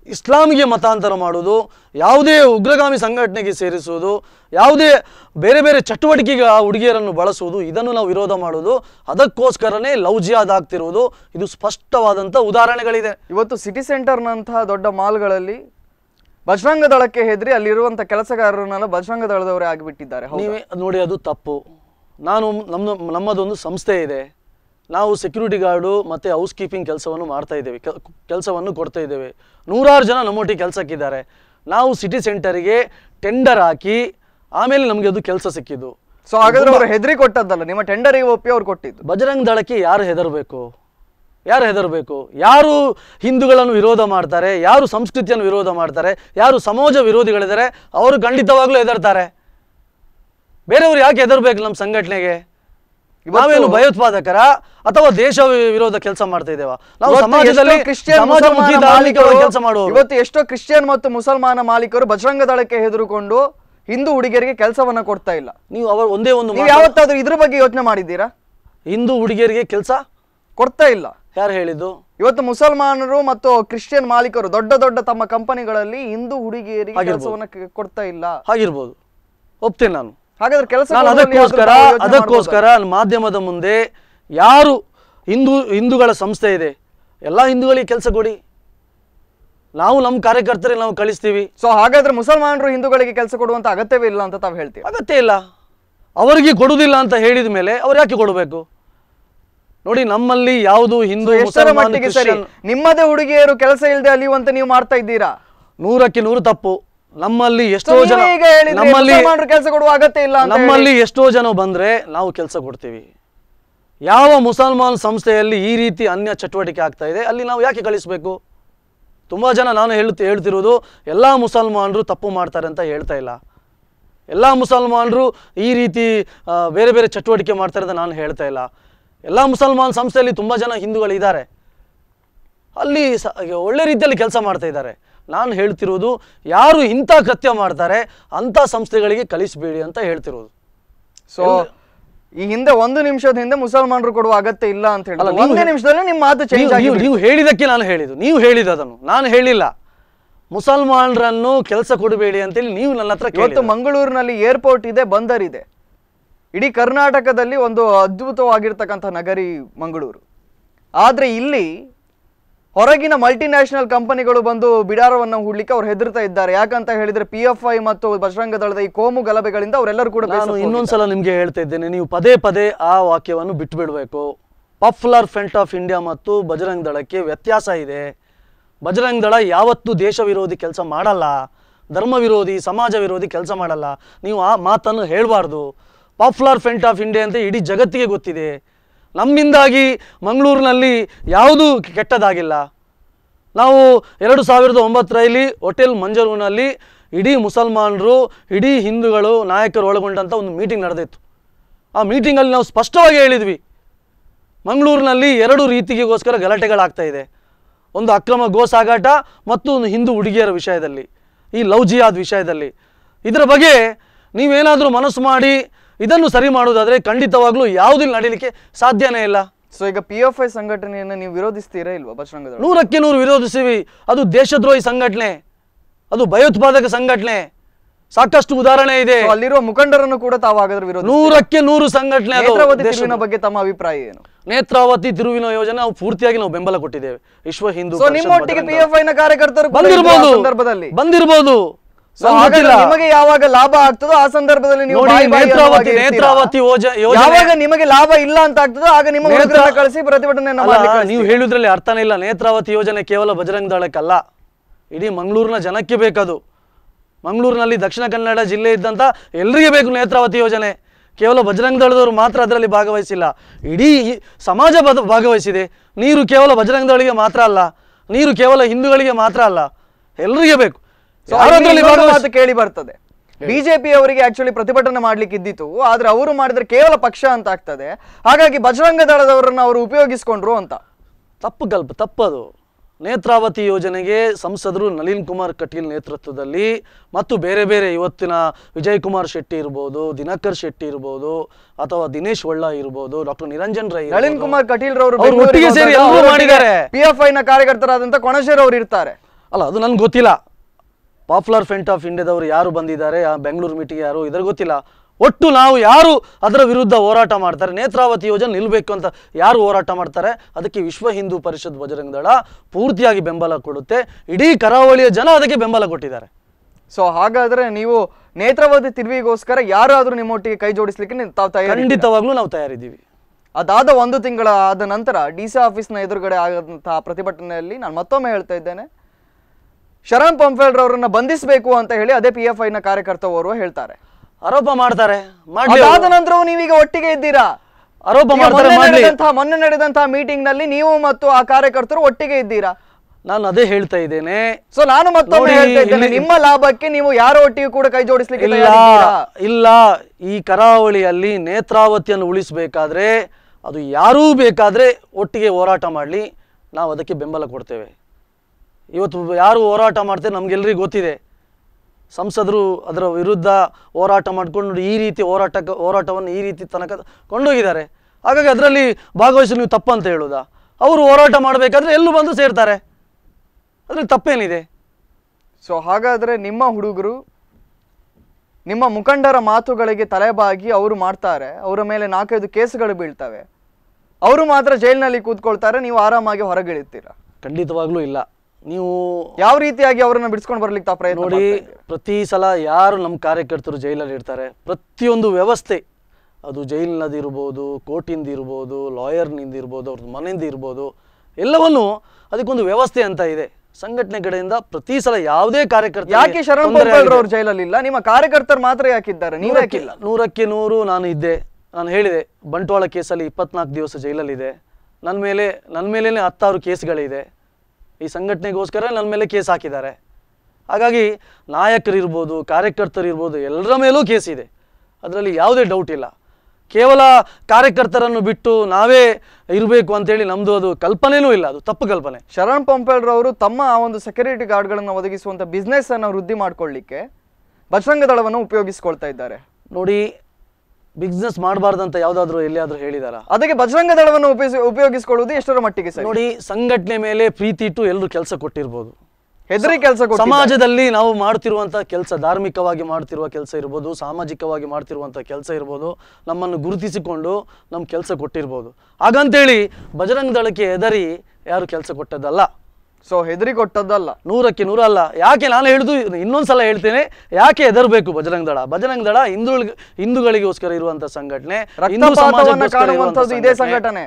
ಇಸ್ಲಾಮಿಗೆ ಮತಾಂತರ ಮಾಡುವುದು ಯಾವುದೇ ಉಗ್ರಗಾಮಿ ಸಂಘಟನೆಗೆ ಸೇರಿಸುವುದು ಯಾವುದೇ ಬೇರೆ ಬೇರೆ ಚಟುವಟಿಕೆಗೆ ಆ ಹುಡುಗಿಯರನ್ನು ಬಳಸುವುದು ಇದನ್ನು ನಾವು ವಿರೋಧ ಮಾಡುವುದು ಅದಕ್ಕೋಸ್ಕರನೇ ಲವ್ ಜಿಹಾದ್ ಆಗ್ತಿರುವುದು ಇದು ಸ್ಪಷ್ಟವಾದಂಥ ಉದಾಹರಣೆಗಳಿದೆ ಇವತ್ತು ಸಿಟಿ ಸೆಂಟರ್ನಂತಹ ದೊಡ್ಡ ಮಾಲ್ಗಳಲ್ಲಿ ಬಜರಂಗ ದಳಕ್ಕೆ ಹೆದರಿ ಅಲ್ಲಿರುವಂತ ಕೆಲಸಗಾರರನ್ನೆಲ್ಲ ಬಜರಂಗ ದಳದವರೇ ಆಗಿಬಿಟ್ಟಿದ್ದಾರೆ ಹೌದಾ? ನೀವೇ ನೋಡಿ ಅದು ತಪ್ಪು ನಾನು ನಮ್ಮ ನಮ್ಮದೊಂದು ಸಂಸ್ಥೆ ಇದೆ ನಾವು ಸೆಕ್ಯೂರಿಟಿ ಗಾರ್ಡು ಮತ್ತು ಹೌಸ್ ಕೀಪಿಂಗ್ ಕೆಲಸವನ್ನು ಮಾಡ್ತಾ ಇದ್ದೇವೆ ಕೆಲಸವನ್ನು ಕೊಡ್ತಾ ಇದ್ದೇವೆ ನೂರಾರು ಜನ ನಮ್ಮೊಟ್ಟಿಗೆ ಕೆಲಸಕ್ಕಿದ್ದಾರೆ ನಾವು ಸಿಟಿ ಸೆಂಟರಿಗೆ ಟೆಂಡರ್ ಹಾಕಿ ಆಮೇಲೆ ನಮಗೆ ಅದು ಕೆಲಸ ಸಿಕ್ಕಿದ್ದು ಸೊ ಹಾಗಾದ್ರೆ ಅವರು ಹೆದರಿ ಕೊಟ್ಟದ್ದಲ್ಲ ನಿಮ್ಮ ಟೆಂಡರಿಗೆ ಒಪ್ಪಿ ಅವ್ರು ಕೊಟ್ಟಿದ್ದು ಬಜರಂಗ್ ದಳಕ್ಕೆ ಯಾರು ಹೆದರಬೇಕು ಯಾರು ಹೆದರಬೇಕು ಯಾರು ಹಿಂದೂಗಳನ್ನು ವಿರೋಧ ಮಾಡ್ತಾರೆ ಯಾರು ಸಂಸ್ಕೃತಿಯನ್ನು ವಿರೋಧ ಮಾಡ್ತಾರೆ ಯಾರು ಸಮಾಜ ವಿರೋಧಿಗಳಿದ್ದಾರೆ ಅವರು ಖಂಡಿತವಾಗ್ಲೂ ಹೆದರ್ತಾರೆ ಬೇರೆಯವರು ಯಾಕೆ ಹೆದರ್ಬೇಕು ನಮ್ಮ ಸಂಘಟನೆಗೆ ನಾವೇನು ಭಯೋತ್ಪಾದಕರ ಅಥವಾ ದೇಶ ವಿ- ವಿರೋಧ ಕೆಲಸ ಮಾಡ್ತಾ ಇದ್ದೇವ ನಾವು ಇವತ್ತು ಸಮಾಜದಲ್ಲಿ ಎಷ್ಟೋ ಕ್ರಿಶ್ಚಿಯನ್ ಸಮಾಜಮುಖಿ ಮುಸಲ್ಮಾನ ಧಾರ್ಮಿಕವಾಗಿ ಮಾಲೀಕರು- ಕೆಲಸ ಮಾಡುವವರು ಇವತ್ತು ಎಷ್ಟೋ ಕ್ರಿಶ್ಚಿಯನ್ ಮತ್ತು ಮುಸಲ್ಮಾನ ಮಾಲೀಕರು ಬಜರಂಗ ದಳಕ್ಕೆ ಹೆದರುಕೊಂಡು ಹಿಂದೂ ಹುಡುಗಿಯರಿಗೆ ಕೆಲಸವನ್ನ ಕೊಡ್ತಾ ಇಲ್ಲ ನೀವು ಅವರ ಒಂದೇ ಒಂದು ನೀವು ಮಾತು- ಯಾವತ್ತಾದ್ರೂ ಇದ್ರ ಬಗ್ಗೆ ಯೋಚನೆ ಮಾಡಿದ್ದೀರಾ ಹಿಂದೂ ಹುಡುಗಿಯರಿಗೆ ಕೆಲಸ ಕೊಡ್ತಾ ಇಲ್ಲ ಯಾರು ಹೇಳಿದ್ದು ಇವತ್ತು ಮುಸಲ್ಮಾನರು ಮತ್ತು ಕ್ರಿಶ್ಚಿಯನ್ ಮಾಲೀಕರು ದೊಡ್ಡ ದೊಡ್ಡ ತಮ್ಮ ಕಂಪನಿಗಳಲ್ಲಿ ಹಿಂದೂ ಹುಡುಗಿಯರಿಗೆ ಆಗಿರ್ಬೋದು. ಕೆಲಸವನ್ನ ಕ- ಕೊಡ್ತಾ ಇಲ್ಲ ಆಗಿರ್ಬೋದು ಒಪ್ತೇನೆ ನಾನು ಹಾಗಾದ್ರೆ ಕೆಲಸ ನಾನು ಕೊಡುವಲ್ಲಿ ಅದಕ್ಕೋಸ್ಕರ ಯಾವ್ದಾದ್ರು ಯೋಚ್ನೆ ಅದಕ್ಕೋಸ್ಕರ ಮಾಧ್ಯಮದ ಮುಂದೆ ಯಾರು ಹಿಂದೂ ಹಿಂದೂಗಳ ಸಂಸ್ಥೆ ಇದೆ ಎಲ್ಲ ಹಿಂದೂಗಳಿಗೆ ಕೆಲಸ ಕೊಡಿ ನಾವು ನಮ್ಮ ಕಾರ್ಯಕರ್ತರಿಗೆ ನಾವು ಕಳಿಸ್ತೀವಿ ಸೊ ಹಾಗಾದ್ರೆ ಮುಸಲ್ಮಾನರು ಹಿಂದೂಗಳಿಗೆ ಕೆಲಸ ಕೊಡುವಂತ ಅಗತ್ಯವೇ ಇಲ್ಲ ಅಂತ ತಾವು ಹೇಳ್ತೀವಿ ಅಗತ್ಯ ಇಲ್ಲ ಅವರಿಗೆ ಕೊಡುವುದಿಲ್ಲ ಅಂತ ಹೇಳಿದ ಮೇಲೆ ಅವ್ರು ಯಾಕೆ ಕೊಡಬೇಕು ನೋಡಿ ನಮ್ಮಲ್ಲಿ ಯಾವುದು ಹಿಂದೂ ಎಷ್ಟರ ಮುಸಲ್ಮಾನ್ ಮಟ್ಟಿಗೆ ಸರಿ ಕ್ರಿಶ್ಚಿಯನ್ ನಿಮ್ಮದೇ ಹುಡುಗಿಯರು ಕೆಲಸ ಇಲ್ಲದೆ ಅಲಿಯುವಂತ ನೀವು ಮಾಡ್ತಾ ಇದ್ದೀರಾ ನೂರಕ್ಕೆ ನೂರು ತಪ್ಪು ನಮ್ಮಲ್ಲಿ So ಎಷ್ಟೋ ನೀವೇ ಜನ ಈಗ ಹೇಳಿದ್ರಿ, ನಮ್ಮಲ್ಲಿ ಮುಸಲ್ಮಾನರು ಕೆಲಸ ಕೊಡುವ ಅಗತ್ಯ ಇಲ್ಲ ಅಂತ ನಮ್ಮಲ್ಲಿ ಎಷ್ಟೋ ಜನ ಬಂದ್ರೆ ನಾವು ಕೆಲಸ ಕೊಡ್ತೀವಿ ಯಾವ ಮುಸಲ್ಮಾನ್ ಸಂಸ್ಥೆಯಲ್ಲಿ ಈ ರೀತಿ ಅನ್ಯ ಚಟುವಟಿಕೆ ಆಗ್ತಾ ಇದೆ ಅಲ್ಲಿ ನಾವು ಯಾಕೆ ಕಳಿಸ್ಬೇಕು ತುಂಬಾ ಜನ ನಾನು ಹೇಳುತ್ತ ಹೇಳ್ತಿರೋದು ಎಲ್ಲ ಮುಸಲ್ಮಾನರು ತಪ್ಪು ಮಾಡ್ತಾರೆ ಅಂತ ಹೇಳ್ತಾ ಇಲ್ಲ ಎಲ್ಲ ಮುಸಲ್ಮಾನರು ಈ ರೀತಿ ಆ, ಬೇರೆ ಬೇರೆ ಚಟುವಟಿಕೆ ಮಾಡ್ತಾರೆ ಅಂತ ನಾನು ಹೇಳ್ತಾ ಇಲ್ಲ ಎಲ್ಲ ಮುಸಲ್ಮಾನ್ ಸಂಸ್ಥೆಯಲ್ಲಿ ತುಂಬ ಜನ ಹಿಂದೂಗಳಿದ್ದಾರೆ ಅಲ್ಲಿ ಸ ಒಳ್ಳೆ ರೀತಿಯಲ್ಲಿ ಕೆಲಸ ಮಾಡ್ತಾ ಇದ್ದಾರೆ ನಾನು ಹೇಳ್ತಿರೋದು ಯಾರು ಇಂಥ ಕೃತ್ಯ ಮಾಡ್ತಾರೆ ಅಂಥ ಸಂಸ್ಥೆಗಳಿಗೆ ಕಳಿಸಬೇಡಿ ಅಂತ ಹೇಳ್ತಿರೋದು ಸೊ ಈ ಹಿಂದೆ ಒಂದು ನಿಮಿಷದ ಹಿಂದೆ ಮುಸಲ್ಮಾನರು ಕೊಡುವ ಅಗತ್ಯ ಇಲ್ಲ ಅಂತ ಅಲ್ಲ, ಹೇಳಿ ನೀವು ಒಂದೇ ಹೇ- ನಿಮಿಷದಲ್ಲಿ ನಿಮ್ಮ ಮಾತು ಚೇಂಜ್ ನೀವು- ಆಗಿ ನೀವು ನೀವು ಹೇಳಿದಕ್ಕೆ ನಾನು ಹೇಳಿದ್ದು ನೀವು ಹೇಳಿದ್ದು ಅದನ್ನು ನಾನು ಹೇಳಿಲ್ಲ ಮುಸಲ್ಮಾನರನ್ನು ಕೆಲಸ ಕೊಡಬೇಡಿ ಅಂತೇಳಿ ನೀವು ನನ್ನ ಹತ್ರ ಇವತ್ತು ಕೇಳಿದ್ದು. ಮಂಗಳೂರಿನಲ್ಲಿ ಏರ್ಪೋರ್ಟ್ ಇದೆ ಬಂದರ್ ಇದೆ ಇಡೀ ಕರ್ನಾಟಕದಲ್ಲಿ ಒಂದು ಅದ್ಭುತವಾಗಿರ್ತಕ್ಕಂಥ ನಗರಿ ಮಂಗಳೂರು ಆದ್ರೆ ಇಲ್ಲಿ ಹೊರಗಿನ ಮಲ್ಟಿನ್ಯಾಷನಲ್ ಕಂಪನಿಗಳು ಬಂದು ಬಿಡಾರವನ್ನು ಹೂಡ್ಲಿಕ್ಕೆ ಅವ್ರು ಹೆದರ್ತಾ ಇದ್ದಾರೆ ಯಾಕಂತ ಹೇಳಿದ್ರೆ ಪಿ ಎಫ್ ಐ ಮತ್ತು ಬಜರಂಗ ದಳದ ಈ ಕೋಮು ಗಲಭೆಗಳಿಂದ ಅವರೆಲ್ಲರೂ ಕೂಡ ನಾನು ಬೇಸತ್ತು ಇನ್ನೊಂದ್ಸಲ ನಿಮಗೆ ಹೇಳ್ತಾ ಇದ್ದೇನೆ ನೀವು ಪದೇ ಪದೇ ಆ ವಾಕ್ಯವನ್ನು ಬಿಟ್ಟು ಬಿಡಬೇಕು ಪಾಪ್ಯುಲರ್ ಫ್ರಂಟ್ ಆಫ್ ಇಂಡಿಯಾ ಮತ್ತು ಬಜರಂಗ್ ದಳಕ್ಕೆ ವ್ಯತ್ಯಾಸ ಇದೆ ಬಜರಂಗ್ ದಳ ಯಾವತ್ತೂ ದೇಶ ವಿರೋಧಿ ಕೆಲಸ ಮಾಡಲ್ಲ ಧರ್ಮ ವಿರೋಧಿ ಸಮಾಜ ವಿರೋಧಿ ಕೆಲಸ ಮಾಡಲ್ಲ ನೀವು ಆ ಮಾತನ್ನು ಹೇಳಬಾರ್ದು ಪಾಪ್ಯುಲರ್ ಫ್ರಂಟ್ ಆಫ್ ಇಂಡಿಯಾ ಅಂತ ಇಡೀ ಜಗತ್ತಿಗೆ ಗೊತ್ತಿದೆ ನಮ್ಮಿಂದಾಗಿ ಮಂಗಳೂರಿನಲ್ಲಿ ಯಾವುದೂ ಕೆಟ್ಟದಾಗಿಲ್ಲ ನಾವು ಎರಡು ಸಾವಿರದ ಒಂಬತ್ತರಲ್ಲಿ ಹೋಟೆಲ್ ಮಂಜರೂರಿನಲ್ಲಿ ಇಡೀ ಮುಸಲ್ಮಾನರು ಇಡೀ ಹಿಂದೂಗಳು ನಾಯಕರು ಒಳಗೊಂಡಂಥ ಒಂದು ಮೀಟಿಂಗ್ ನಡೆದಿತ್ತು ಆ ಮೀಟಿಂಗಲ್ಲಿ ನಾವು ಸ್ಪಷ್ಟವಾಗಿ ಹೇಳಿದ್ವಿ ಮಂಗಳೂರಿನಲ್ಲಿ ಎರಡು ರೀತಿಗೆಗೋಸ್ಕರ ಗಲಾಟೆಗಳಾಗ್ತಾ ಇದೆ ಒಂದು ಅಕ್ರಮ ಗೋ ಸಾಗಾಟ ಮತ್ತು ಒಂದು ಹಿಂದೂ ಹುಡುಗಿಯರ ವಿಷಯದಲ್ಲಿ ಈ ಲವ್ ಜಿಯಾದ್ ವಿಷಯದಲ್ಲಿ ಇದರ ಬಗ್ಗೆ ನೀವೇನಾದರೂ ಮನಸ್ಸು ಮಾಡಿ ಇದನ್ನು ಸರಿ ಮಾಡುವುದಾದರೆ ಖಂಡಿತವಾಗ್ಲೂ ಯಾವುದಿಲ್ಲ ನಡೀಲಿಕ್ಕೆ ಸಾಧ್ಯನೇ ಇಲ್ಲ ಸೊ ಈಗ ಪಿ ಎಫ್ ಐ ಸಂಘಟನೆಯನ್ನು ನೀವು ವಿರೋಧಿಸ್ತೀರಾ ಇಲ್ವಾ ಬಜರಂಗ ದಳ ನೂರಕ್ಕೆ ನೂರು ವಿರೋಧಿಸಿವಿ ಅದು ದೇಶದ್ರೋಹಿ ಸಂಘಟನೆ ಅದು ಭಯೋತ್ಪಾದಕ ಸಂಘಟನೆ ಸಾಕಷ್ಟು ಉದಾಹರಣೆ ಇದೆ So ಅಲ್ಲಿರುವ ಮುಖಂಡರನ್ನು ಕೂಡ ತಾವು ಹಾಗಾದ್ರೆ ವಿರೋಧ ನೂರಕ್ಕೆ ನೂರು ಸಂಘಟನೆ ಅದು ನೇತ್ರಾವತಿ ದೇಶದ- ತಿರುವಿನ ಬಗ್ಗೆ ತಮ್ಮ ಅಭಿಪ್ರಾಯ ಏನು ನೇತ್ರಾವತಿ ತಿರುವಿನ ಯೋಜನೆ ನಾವು ಪೂರ್ತಿಯಾಗಿ ನಾವು ಬೆಂಬಲ ಕೊಟ್ಟಿದ್ದೇವೆ ವಿಶ್ವ ಹಿಂದೂ ಸೊ ಪರಿಷತ್ ನಿಮ್ಮೊಟ್ಟಿಗೆ ಪಿ ಬಜರಂಗ ಎಫ್ ಐ ನ ಕಾರ್ಯಕರ್ತರು ಕೂಡ ಇದ್ರು ಆ ಬಂದಿರ್ಬೋದು ಸಂದರ್ಭದಲ್ಲಿ ಬಂದಿರ್ಬೋದು So ನಂಗ್ ಹಾಗಾದ್ರೆ ಗೊತ್ತಿಲ್ಲ. ನಿಮಗೆ ಯಾವಾಗ ಲಾಭ ಆಗ್ತದೋ ಆ ಸಂದರ್ಭದಲ್ಲಿ ನೀವು ನೋಡಿ, ಬಾಯಿ ಬಾಯಿ ನೇತ್ರಾವತಿ ಅನ್ನುವಾಗೆ ಇರ್ತೀರಾ? ನೇತ್ರಾವತಿ ಯೋಜ- ಯೋಜನೆ ಯಾವಾಗ ನಿಮಗೆ ಲಾಭ ಇಲ್ಲ ಅಂತ ಆಗ್ತದೋ ಆಗ ನಿಮ್ಮ ನೇತ್ರ- ಹುಡುಗರನ್ನ ಕಳಿಸಿ ಪ್ರತಿಭಟನೆಯನ್ನ ಅಲ್ಲ, ಮಾಡ್ಲಿಕ್ಕೆ ನೀವು ಕಳಿಸ್ತೀರಾ? ಹೇಳುದ್ರಲ್ಲಿ ಅರ್ಥನೇ ಇಲ್ಲ ನೇತ್ರಾವತಿ ಯೋಜನೆ ಕೇವಲ ಬಜರಂಗ ದಳಕ್ಕಲ್ಲ ಇಡೀ ಮಂಗಳೂರಿನ ಜನಕ್ಕೆ ಬೇಕದು ಮಂಗಳೂರಿನಲ್ಲಿ ದಕ್ಷಿಣ ಕನ್ನಡ ಜಿಲ್ಲೆ ಇದ್ದಂಥ ಎಲ್ರಿಗೆ ಬೇಕು ನೇತ್ರಾವತಿ ಯೋಜನೆ ಕೇವಲ ಬಜರಂಗ ದಳದವರು ಮಾತ್ರ ಅದರಲ್ಲಿ ಭಾಗವಹಿಸಿಲ್ಲ ಇಡೀ ಹಿ- ಸಮಾಜ ಬದ ಭಾಗವಹಿಸಿದೆ ನೀರು ಕೇವಲ ಬಜರಂಗ ದಳಿಗೆ ಮಾತ್ರ ಅಲ್ಲ ನೀರು ಕೇವಲ ಹಿಂದೂಗಳಿಗೆ ಮಾತ್ರ ಅಲ್ಲ ಎಲ್ರಿಗೆ ಬೇಕು So ಯಾರು ಇಲ್ಲಿ ಅದ್ರಲ್ಲಿ ಇನ್ನೊಂದು ಭಾಗವಹಿಸಿ- ಮಾತು ಕೇಳಿ ಬರ್ತದೆ ಬಿಜೆಪಿ ಅವರಿಗೆ ಆಕ್ಚುಲಿ ಪ್ರತಿಭಟನೆ ಮಾಡ್ಲಿಕ್ಕೆ ಇದ್ದಿತ್ತು ಆದ್ರೆ ಅವರು ಮಾಡಿದ್ರೆ ಕೇವಲ ಪಕ್ಷ ಅಂತ ಆಗ್ತದೆ ಹಾಗಾಗಿ ಬಜರಂಗ ದಳದವರನ್ನ ಅವರು ಉಪಯೋಗಿಸ್ಕೊಂಡ್ರು ಅಂತ ತಪ್ಪು ಕಲ್ಪ ತಪ್ಪದು ನೇತ್ರಾವತಿ ಯೋಜನೆಗೆ ಸಂಸದರು ನಳಿನ್ ಕುಮಾರ್ ಕಟೀಲ್ ನೇತೃತ್ವದಲ್ಲಿ ಮತ್ತು ಬೇರೆ ಬೇರೆ ಇವತ್ತಿನ ವಿಜಯ್ ಕುಮಾರ್ ಶೆಟ್ಟಿ ಇರ್ಬೋದು ದಿನಕರ್ ಶೆಟ್ಟಿ ಇರ್ಬೋದು ಅಥವಾ ದಿನೇಶ್ ಒಳ್ಳ ಇರ್ಬೋದು ಡಾಕ್ಟರ್ ನಿರಂಜನ್ ರೈ ನಳಿನ್ ಕುಮಾರ್ ಕಟೀಲ್ ರವರು ಅವ್ರು ಒಟ್ಟಿಗೆ ಸೇರಿ ಎಲ್ಲರೂ ಮಾಡಿದ್ದಾರೆ. ಪಿ ಎಫ್ ಐ ನ ಕಾರ್ಯಕರ್ತರಾದಂತ ಕೊಣಶೇರ್ ಅವರು ಇರ್ತಾರೆ ಅಲ್ಲ ಅದು ನನಗೆ ಗೊತ್ತಿಲ್ಲ ಪಾಪ್ಯುಲರ್ ಫ್ರಂಟ್ ಆಫ್ ಇಂಡಿಯಾದವರು ಯಾರು ಬಂದಿದ್ದಾರೆ ಆ ಬೆಂಗಳೂರು ಮೀಟಿಂಗ್ ಯಾರು ಇದ್ರ ಗೊತ್ತಿಲ್ಲ ಒಟ್ಟು ನಾವು ಯಾರು ಅದರ ವಿರುದ್ಧ ಹೋರಾಟ ಮಾಡ್ತಾರೆ ನೇತ್ರಾವತಿ ಯೋಜನೆ ನಿಲ್ಲಬೇಕು ಅಂತ ಯಾರು ಹೋರಾಟ ಮಾಡ್ತಾರೆ ಅದಕ್ಕೆ ವಿಶ್ವ ಹಿಂದೂ ಪರಿಷತ್ ಬಜರಂಗ ದಳ ಪೂರ್ತಿಯಾಗಿ ಬೆಂಬಲ ಕೊಡುತ್ತೆ ಇಡೀ ಕರಾವಳಿಯ ಜನ ಅದಕ್ಕೆ ಬೆಂಬಲ ಕೊಟ್ಟಿದ್ದಾರೆ ಸೊ ಹಾಗಾದ್ರೆ ನೀವು ನೇತ್ರಾವತಿ ತಿರುವಿಗೋಸ್ಕರ ಯಾರಾದ್ರೂ ನಿಮ್ಮೊಟ್ಟಿಗೆ ಕೈ ಜೋಡಿಸ್ಲಿಕ್ಕೆ ನೀವು- ತಾವು ತಯಾರಿ ಖಂಡಿತವಾಗ್ಲೂ ನಾವು ತಯಾರಿದ್ದೀವಿ ಅದಾದ ಒಂದು ತಿಂಗಳ ಆದ ನಂತರ ಡಿ ಸಿ ಆಫೀಸ್ನ ಎದುರುಗಡೆ ಆದಂತಹ ಪ್ರತಿಭಟನೆಯಲ್ಲಿ ನಾನು ಮತ್ತೊಮ್ಮೆ ಹೇಳ್ತಾ ಇದ್ದೇನೆ ಶರಣ್ ಪಂಪೇಲ್ರವರನ್ನ ಬಂಧಿಸಬೇಕು ಅಂತ ಹೇಳಿ ಅದೇ ಪಿ ಎಫ್ ಐನ ಕಾರ್ಯಕರ್ತವರು ಹೇಳ್ತಾರೆ ಆರೋಪ ಮಾಡ್ತಾರೆ ಮಾಡ್ಲಿ ಅದಾದ ಅವ್ರು. ನಂತರವೂ ನೀವೀಗ ಒಟ್ಟಿಗೆ ಇದ್ದೀರಾ ಆರೋಪ ಈಗ ಮಾಡ್ತಾರೆ ಮೊನ್ನೆ ಮಾಡ್ಲಿ ನಡೆದಂತಹ ಮೊನ್ನೆ ನಡೆದಂತಹ ಮೀಟಿಂಗ್ ನಲ್ಲಿ ನೀವು ಮತ್ತು ಆ ಕಾರ್ಯಕರ್ತರು ಒಟ್ಟಿಗೆ ಇದ್ದೀರಾ ನಾನು ಅದೇ ಹೇಳ್ತಾ ಇದ್ದೇನೆ ಸೊ ನಾನು ಮತ್ತೊಮ್ಮೆ ನೋಡಿ, ಹೇಳ್ತಾ ಇದ್ದೇನೆ ಇಲ್ಲಿ- ನಿಮ್ಮ ಲಾಭಕ್ಕೆ ನೀವು ಯಾರ ಒಟ್ಟಿಗೆ ಕೂಡ ಕೈ ಜೋಡಿಸ್ಲಿಕ್ಕೆ ಇಲ್ಲ ತಯಾರಿದ್ದೀರಾ? ಇಲ್ಲ ಈ ಕರಾವಳಿಯಲ್ಲಿ ನೇತ್ರಾವತಿಯನ್ನು ಉಳಿಸಬೇಕಾದ್ರೆ ಅದು ಯಾರೂ ಬೇಕಾದ್ರೆ ಒಟ್ಟಿಗೆ ಹೋರಾಟ ಮಾಡಲಿ ನಾವು ಅದಕ್ಕೆ ಬೆಂಬಲ ಕೊಡ್ತೇವೆ ಇವತ್ತು ಯಾರು ಹೋರಾಟ ಮಾಡ್ತಾರೆ ನಮಗೆಲ್ಲರಿಗೂ ಗೊತ್ತಿದೆ ಸಂಸದರು ಅದರ ವಿರುದ್ಧ ಹೋರಾಟ ಮಾಡಿಕೊಂಡು ಈ ರೀತಿ ಹೋರಾಟಕ್ಕೆ ಹೋರಾಟವನ್ನು ಈ ರೀತಿ ತನಕ ಕೊಂಡೋಗಿದ್ದಾರೆ ಹಾಗಾಗಿ ಅದರಲ್ಲಿ ಭಾಗವಹಿಸಲು ನೀವು ತಪ್ಪಂತ ಹೇಳೋದಾ ಅವರು ಹೋರಾಟ ಮಾಡಬೇಕಾದ್ರೆ ಎಲ್ಲೂ ಬಂದು ಸೇರ್ತಾರೆ ಅದ್ರಲ್ಲಿ ತಪ್ಪೇನಿದೆ ಸೊ ಹಾಗಾದ್ರೆ ನಿಮ್ಮ ಹುಡುಗರು ನಿಮ್ಮ ಮುಖಂಡರ ಮಾತುಗಳಿಗೆ ತಲೆಬಾಗಿ ಅವರು ಮಾಡ್ತಾರೆ ಅವರ ಮೇಲೆ ನಾಲ್ಕೈದು ಕೇಸುಗಳು ಬೀಳ್ತವೆ ಅವರು ಮಾತ್ರ ಜೈಲಿನಲ್ಲಿ ಕೂತ್ಕೊಳ್ತಾರೆ ನೀವು ಆರಾಮಾಗಿ ಹೊರಗಿಳಿತೀರಾ ಖಂಡಿತವಾಗ್ಲೂ ಇಲ್ಲ ನೀವು ಯಾವ ರೀತಿಯಾಗಿ ಅವರನ್ನ ಬಿಡಿಸ್ಕೊಂಡು ಬರ್ಲಿಕ್ಕೆ ತಾವು ಪ್ರಯತ್ನ ನೋಡಿ ಮಾಡ್ತಾ ಇದ್ದೀರಾ? ಪ್ರತಿ ಸಲ ಯಾರು ನಮ್ಮ ಕಾರ್ಯಕರ್ತರು ಜೈಲಲ್ಲಿ ಇರ್ತಾರೆ ಪ್ರತಿಯೊಂದು ವ್ಯವಸ್ಥೆ ಅದು ಜೈಲಿನದು ಇರ್ಬೋದು ಕೋರ್ಟಿಂದ ಇರ್ಬೋದು ಲಾಯರ್ನಿಂದ ಇರ್ಬೋದು ಅವ್ರದ್ದು ಮನೆಯಿಂದ ಇರ್ಬೋದು ಎಲ್ಲವನ್ನು ಅದಕ್ಕೊಂದು ವ್ಯವಸ್ಥೆ ಅಂತ ಇದೆ ಸಂಘಟನೆ ಕಡೆಯಿಂದ ಪ್ರತಿ ಸಲ ಯಾವುದೇ ಕಾರ್ಯಕರ್ತ ಯಾಕೆ ಶರಣ್ ಅವರು ಜೈಲಲ್ಲಿ ಇಲ್ಲ ನಿಮ್ಮ ಕಾರ್ಯಕರ್ತರು ಮಾತ್ರ ಯಾಕಿದ್ದಾರೆ ನೀವ್ ನೂರಕ್ಕೆ ಯಾಕಿಲ್ಲ ನೂರಕ್ಕೆ ನೂರು ನಾನು ಇದ್ದೆ ನಾನು ಹೇಳಿದೆ ಬಂಟ್ವಾಳ ಕೇಸಲ್ಲಿ ಇಪ್ಪತ್ನಾಲ್ಕು ದಿವಸ ಜೈಲಲ್ಲಿದೆ ನನ್ನ ಮೇಲೆ ನನ್ನ ಮೇಲೇ ಹತ್ತಾರು ಕೇಸ್ಗಳಿದೆ ಈ ಸಂಘಟನೆಗೋಸ್ಕರ ನನ್ನ ಮೇಲೆ ಕೇಸ್ ಹಾಕಿದ್ದಾರೆ ಹಾಗಾಗಿ ನಾಯಕರಿರ್ಬೋದು ಕಾರ್ಯಕರ್ತರಿರ್ಬೋದು ಎಲ್ಲರ ಮೇಲೂ ಕೇಸ್ ಇದೆ ಅದರಲ್ಲಿ ಯಾವುದೇ ಡೌಟ್ ಇಲ್ಲ ಕೇವಲ ಕಾರ್ಯಕರ್ತರನ್ನು ಬಿಟ್ಟು ನಾವೇ ಇರಬೇಕು ಅಂತೇಳಿ ನಮ್ಮದು ಅದು ಕಲ್ಪನೆನೂ ಇಲ್ಲ ಅದು ತಪ್ಪು ಕಲ್ಪನೆ ಶರಣ್ ಪಂಪೇಲ್ರವರು ತಮ್ಮ ಆ ಒಂದು ಸೆಕ್ಯೂರಿಟಿ ಗಾರ್ಡ್ಗಳನ್ನು ಒದಗಿಸುವಂತ ಬಿಸ್ನೆಸ್ ಅನ್ನು ವೃದ್ಧಿ ಮಾಡ್ಕೊಳ್ಳಿಕ್ಕೆ ಬಜರಂಗ ದಳವನ್ನು ಉಪಯೋಗಿಸ್ಕೊಳ್ತಾ ಇದ್ದಾರೆ ನೋಡಿ ಬಿಸ್ನೆಸ್ ಮಾಡಬಾರ್ದಂತ ಯಾವುದಾದ್ರೂ ಎಲ್ಲಿಯಾದರೂ ಹೇಳಿದಾರಾ ಅದಕ್ಕೆ ಬಜರಂಗ ದಳವನ್ನು ಉಪಯೋಗಿಸಿ ಉಪಯೋಗಿಸಿಕೊಳ್ಳುವುದು ಎಷ್ಟರ ಮಟ್ಟಿಗೆ ಸರಿ ನೋಡಿ ಸಂಘಟನೆ ಮೇಲೆ ಪ್ರೀತಿ ಇಟ್ಟು ಎಲ್ಲರೂ ಕೆಲಸ ಕೊಟ್ಟಿರ್ಬೋದು ಹೆದರಿ ಕೆಲಸ ಸಮಾಜದಲ್ಲಿ ನಾವು ಮಾಡ್ತಿರುವಂಥ ಕೆಲಸ ಧಾರ್ಮಿಕವಾಗಿ ಮಾಡ್ತಿರುವ ಕೆಲಸ ಇರ್ಬೋದು ಸಾಮಾಜಿಕವಾಗಿ ಮಾಡ್ತಿರುವಂಥ ಕೆಲಸ ಇರ್ಬೋದು ನಮ್ಮನ್ನು ಗುರುತಿಸಿಕೊಂಡು ನಮ್ಮ ಕೆಲಸ ಕೊಟ್ಟಿರ್ಬೋದು ಹಾಗಂತೇಳಿ ಬಜರಂಗ ದಳಕ್ಕೆ ಹೆದರಿ ಯಾರು ಕೆಲಸ ಕೊಟ್ಟದ್ದಲ್ಲ ಸೊ ಹೆದರಿ ಕೊಟ್ಟದ್ದಲ್ಲ ನೂರಕ್ಕೆ ನೂರ ಅಲ್ಲ ಯಾಕೆ ನಾನು ಹೇಳುದು ಇನ್ನೊಂದು ಸಲ ಹೇಳ್ತೇನೆ ಯಾಕೆ ಹೆದರ್ಬೇಕು ಬಜರಂಗ ದಳ ಬಜರಂಗ ದಳ ಹಿಂದುಳಿಗೆ ಹಿಂದೂಗಳಿಗೋಸ್ಕರ ಇರುವಂಥ ಸಂಘಟನೆ ಹಿಂದೂ ರಕ್ತಪಾತವನ್ನ ಸಮಾಜಕ್ಕೋಸ್ಕರ ಇರುವಂಥ ಕಾಣುವಂಥದ್ದು ಇದೇ ಸಂಘಟನೆ.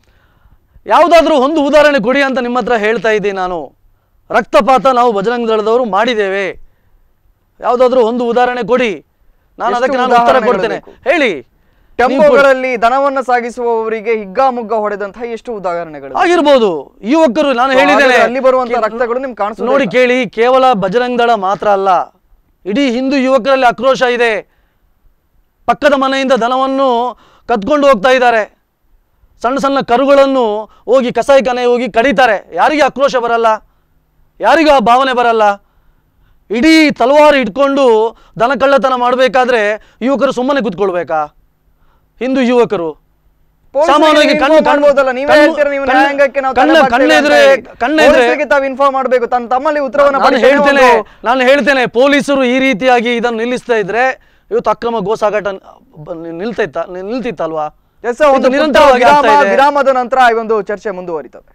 ಸಂಘಟನೆ ಯಾವುದಾದ್ರೂ ಒಂದು ಉದಾಹರಣೆ ಕೊಡಿ ಅಂತ ನಿಮ್ಮ ಹತ್ರ ಹೇಳ್ತಾ ಇದ್ದೀನಿ ನಾನು ರಕ್ತಪಾತ ನಾವು ಬಜರಂಗ ದಳದವರು ಮಾಡಿದ್ದೇವೆ ಯಾವುದಾದ್ರೂ ಒಂದು ಉದಾಹರಣೆ ಕೊಡಿ ನಾನು ಎಷ್ಟು ಅದಕ್ಕೆ ನಾನು ಉತ್ತರ ಉದಾಹರಣೆಗಳು ಕೊಡ್ತೇನೆ ಬೇಕು? ಹೇಳಿ ಟೆಂಪೋಗಳಲ್ಲಿ ದನವನ್ನ ಸಾಗಿಸುವವರಿಗೆ ಹಿಗ್ಗಾಮುಗ್ಗ ಹೊಡೆದಂತಹ ಎಷ್ಟು ಉದಾಹರಣೆಗಳು ಆಗಿರ್ಬೋದು ಯುವಕರು ನಾನು So, ಹೇಳಿದ್ದೇನೆ ಹಾಗಾದ್ರೆ ಅಲ್ಲಿ ಬರುವಂತ ರಕ್ತಗಳು ನಿಮ್ಗೆ ಕಾಣಿಸೋದೇ ನೋಡಿ ಇಲ್ಲ. ಕೇಳಿ ಕೇವಲ ಬಜರಂಗ ದಳ ಮಾತ್ರ ಅಲ್ಲ ಇಡೀ ಹಿಂದೂ ಯುವಕರಲ್ಲಿ ಆಕ್ರೋಶ ಇದೆ ಪಕ್ಕದ ಮನೆಯಿಂದ ದನವನ್ನು ಕದ್ಕೊಂಡು ಹೋಗ್ತಾ ಇದ್ದಾರೆ ಸಣ್ಣ ಸಣ್ಣ ಕರುಗಳನ್ನು ಹೋಗಿ ಕಸಾಯಿಖಾನೆ ಹೋಗಿ ಕಡಿತಾರೆ ಯಾರಿಗೆ ಆಕ್ರೋಶ ಬರಲ್ಲ ಯಾರಿಗೂ ಆ ಭಾವನೆ ಬರಲ್ಲ ಇಡೀ ತಲವಾರು ಇಟ್ಕೊಂಡು ದನ ಕಳ್ಳತನ ಮಾಡಬೇಕಾದ್ರೆ ಯುವಕರು ಸುಮ್ಮನೆ ಕೂತ್ಕೊಳ್ಬೇಕಾ ಹಿಂದೂ ಯುವಕರು ಪೊಲೀಸರಿಗೆ ಸಾಮಾನ್ಯವಾಗಿ ನೀವು ಕಣ್ಣು inform ಮಾಡ್ಬೋದಲ್ಲ ನೀವೇ ಕಣ್ಣು- ಹೇಳ್ತೀರಾ ನೀವು ಕಣ್ಣು- ನ್ಯಾಯಾಂಗಕ್ಕೆ ನಾವು ಕಣ್ಣು- ತಲೆ ಬಾಗ್ತೇವೆ ಕಣ್ಣು ಅಂತ ಎದುರೇ- ಹೇಳಿ. ಕಣ್ಣು ಎದುರೇ- ಪೊಲೀಸರಿಗೆ ತಾವು ಇನ್ಫಾರ್ಮ್ ಮಾಡಬೇಕು ತನ್ನ ತಮ್ಮಲ್ಲಿ ಉತ್ತರವನ್ನ ನಾನು ಪಡಿತೇನೆ, ಹೇಳ್ತೇನೆ ಒಂದು- ನಾನು ಹೇಳ್ತೇನೆ ಪೊಲೀಸರು ಈ ರೀತಿಯಾಗಿ ಇದನ್ನು ನಿಲ್ಲಿಸ್ತಾ ಇದ್ರೆ ಇವತ್ತು ಅಕ್ರಮ ಗೋಸಾಗಾಟ ಬ- ನಿಲ್ತೈತ ನಿಲ್ತಿತ್ತಲ್ವಾ Yes, sir, ಒಂದು ಇದು ಪುಟ್ಟ ನಿರಂತರವಾಗಿ ಆಗ್ತಾ ವಿರಾಮ ಇದೆ. ವಿರಾಮದ ನಂತರ ಈ ಒಂದು ಚರ್ಚೆ ಮುಂದುವರಿತದೆ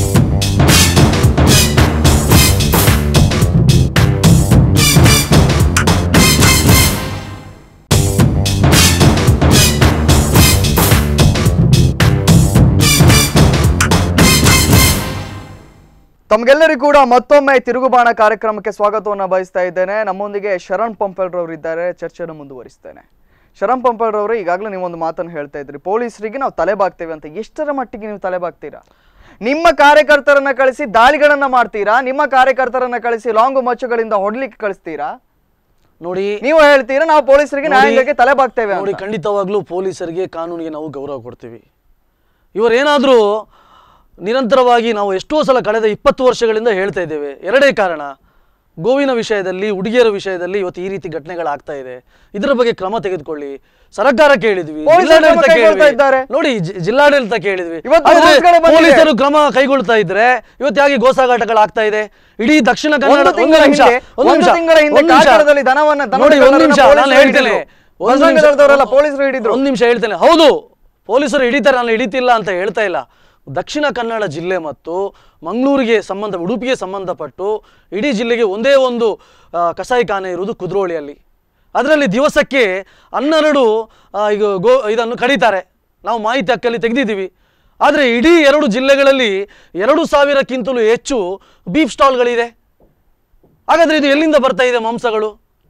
ತಮಗೆಲ್ಲರಿಗೂ ಕೂಡ ಮತ್ತೊಮ್ಮೆ ತಿರುಗುಬಾಣ ಕಾರ್ಯಕ್ರಮಕ್ಕೆ ಸ್ವಾಗತವನ್ನು ಬಯಸ್ತಾ ಇದ್ದೇನೆ ನಮ್ಮೊಂದಿಗೆ ಶರಣ್ ಪಂಪಲ್ರವರು ಇದ್ದಾರೆ ಚರ್ಚೆಯನ್ನು ಮುಂದುವರಿಸ್ತೇನೆ ಶರಣ್ ಪಂಪಲ್ರವರು ಈಗಾಗಲೇ ನೀವೊಂದು ಮಾತನ್ನು ಹೇಳ್ತಾ ಇದ್ರಿ ಪೊಲೀಸರಿಗೆ ನಾವು ತಲೆ ಬಾಗ್ತೇವೆ ಅಂತ ಎಷ್ಟರ ಮಟ್ಟಿಗೆ ನೀವು ತಲೆ ಬಾಗ್ತೀರಾ ನಿಮ್ಮ ಕಾರ್ಯಕರ್ತರನ್ನ ಕಳಿಸಿ ದಾಳಿಗಳನ್ನ ಮಾಡ್ತೀರಾ ನಿಮ್ಮ ಕಾರ್ಯಕರ್ತರನ್ನ ಕಳಿಸಿ ಲಾಂಗು ಮಚ್ಚುಗಳಿಂದ ಹೊಡ್ಲಿಕ್ಕೆ ಕಳಿಸ್ತೀರಾ ನೋಡಿ ನೀವು ಹೇಳ್ತೀರಾ ನಾವು ಪೊಲೀಸರಿಗೆ ನೋಡಿ- ನ್ಯಾಯಾಂಗಕ್ಕೆ ತಲೆ ಬಾಗ್ತೇವೆ ನೋಡಿ ಅಂತ. ಖಂಡಿತವಾಗ್ಲೂ ಪೊಲೀಸರಿಗೆ ಕಾನೂನಿಗೆ ನಾವು ಗೌರವ ಕೊಡ್ತೀವಿ ಇವರೇನಾದರೂ ನಿರಂತರವಾಗಿ ನಾವು ಎಷ್ಟೋ ಸಲ ಕಳೆದ ಇಪ್ಪತ್ತು ವರ್ಷಗಳಿಂದ ಹೇಳ್ತಾ ಇದ್ದೇವೆ ಎರಡೇ ಕಾರಣ ಗೋವಿನ ವಿಷಯದಲ್ಲಿ ಹುಡುಗಿಯರ ವಿಷಯದಲ್ಲಿ ಇವತ್ತು ಈ ರೀತಿ ಘಟನೆಗಳಾಗ್ತಾ ಇದೆ ಇದರ ಬಗ್ಗೆ ಕ್ರಮ ತೆಗೆದುಕೊಳ್ಳಿ ಸರ್ಕಾರ ಕೇಳಿದ್ವಿ ಪೊಲೀಸರು ಜಿಲ್ಲಾಡಳಿತ ಕ್ರಮ ಕೈಗೊಳ್ತಾ ಕೇಳಿದ್ವಿ. ಇದ್ದಾರೆ. ನೋಡಿ ಜಿ- ಜಿಲ್ಲಾಡಳಿತ ಕೇಳಿದ್ವಿ ಇವತ್ತು ಆದ್ರೆ rules ಗಳೇ ಬಂದಿದೆ. ಪೊಲೀಸರು ಕ್ರಮ ಕೈಗೊಳ್ತಾ ಇದ್ರೆ ಇವತ್ತು ಯಾಕೆ ಗೋಸಾಗಾಟಗಳಾಗ್ತಾ ಇದೆ ಇಡೀ ದಕ್ಷಿಣ ಕನ್ನಡ ಒಂದು ಒಂದು ತಿಂಗಳ ನಿಮಿಷ ಹಿಂದೆ ಒಂದು ಒಂದು ನಿಮಿಷ ತಿಂಗಳ ಹಿಂದೆ ಒಂದು ನಿಮಿಷ. ಕಾಕಡದಲ್ಲಿ ದನವನ್ನ ದನದ ನೋಡಿ ಒಂದು ಕಳ್ಳರನ್ನ ನಿಮಿಷ ಪೊಲೀಸರು ನಾನು ಹೇಳ್ತೇನೆ ಹಿಡಿದ್ರು. ಒಂದು ಬಜರಂಗ ನಿಮಿಷ. ದಳದವರೆಲ್ಲ ಪೊಲೀಸರು ಹಿಡಿದ್ರು. ಒಂದು ನಿಮಿಷ ಹೇಳ್ತೇನೆ ಹೌದು ಪೊಲೀಸರು ಹಿಡಿತಾರೆ ನಾನು ಹಿಡಿತಿಲ್ಲ ಅಂತ ಹೇಳ್ತಾ ಇಲ್ಲ ದಕ್ಷಿಣ ಕನ್ನಡ ಜಿಲ್ಲೆ ಮತ್ತು ಮಂಗಳೂರಿಗೆ ಸಂಬಂಧ ಉಡುಪಿಗೆ ಸಂಬಂಧಪಟ್ಟು ಇಡೀ ಜಿಲ್ಲೆಗೆ ಒಂದೇ ಒಂದು ಆ, ಕಸಾಯಿಖಾನೆ ಇರುವುದು ಕುದ್ರೋಳಿಯಲ್ಲಿ ಅದರಲ್ಲಿ ದಿವಸಕ್ಕೆ ಹನ್ನೆರಡು ಆ, ಈಗ ಗೋ ಇದನ್ನು ಕಡಿತಾರೆ ನಾವು ಮಾಹಿತಿ ಹಕ್ಕಲ್ಲಿ ತೆಗೆದಿದ್ದೀವಿ ಆದರೆ ಇಡೀ ಎರಡು ಜಿಲ್ಲೆಗಳಲ್ಲಿ ಎರಡು ಸಾವಿರಕ್ಕಿಂತಲೂ ಹೆಚ್ಚು ಬೀಫ್ ಸ್ಟಾಲ್ಗಳಿದೆ ಹಾಗಾದರೆ ಇದು ಎಲ್ಲಿಂದ ಬರ್ತಾ ಇದೆ ಮಾಂಸಗಳು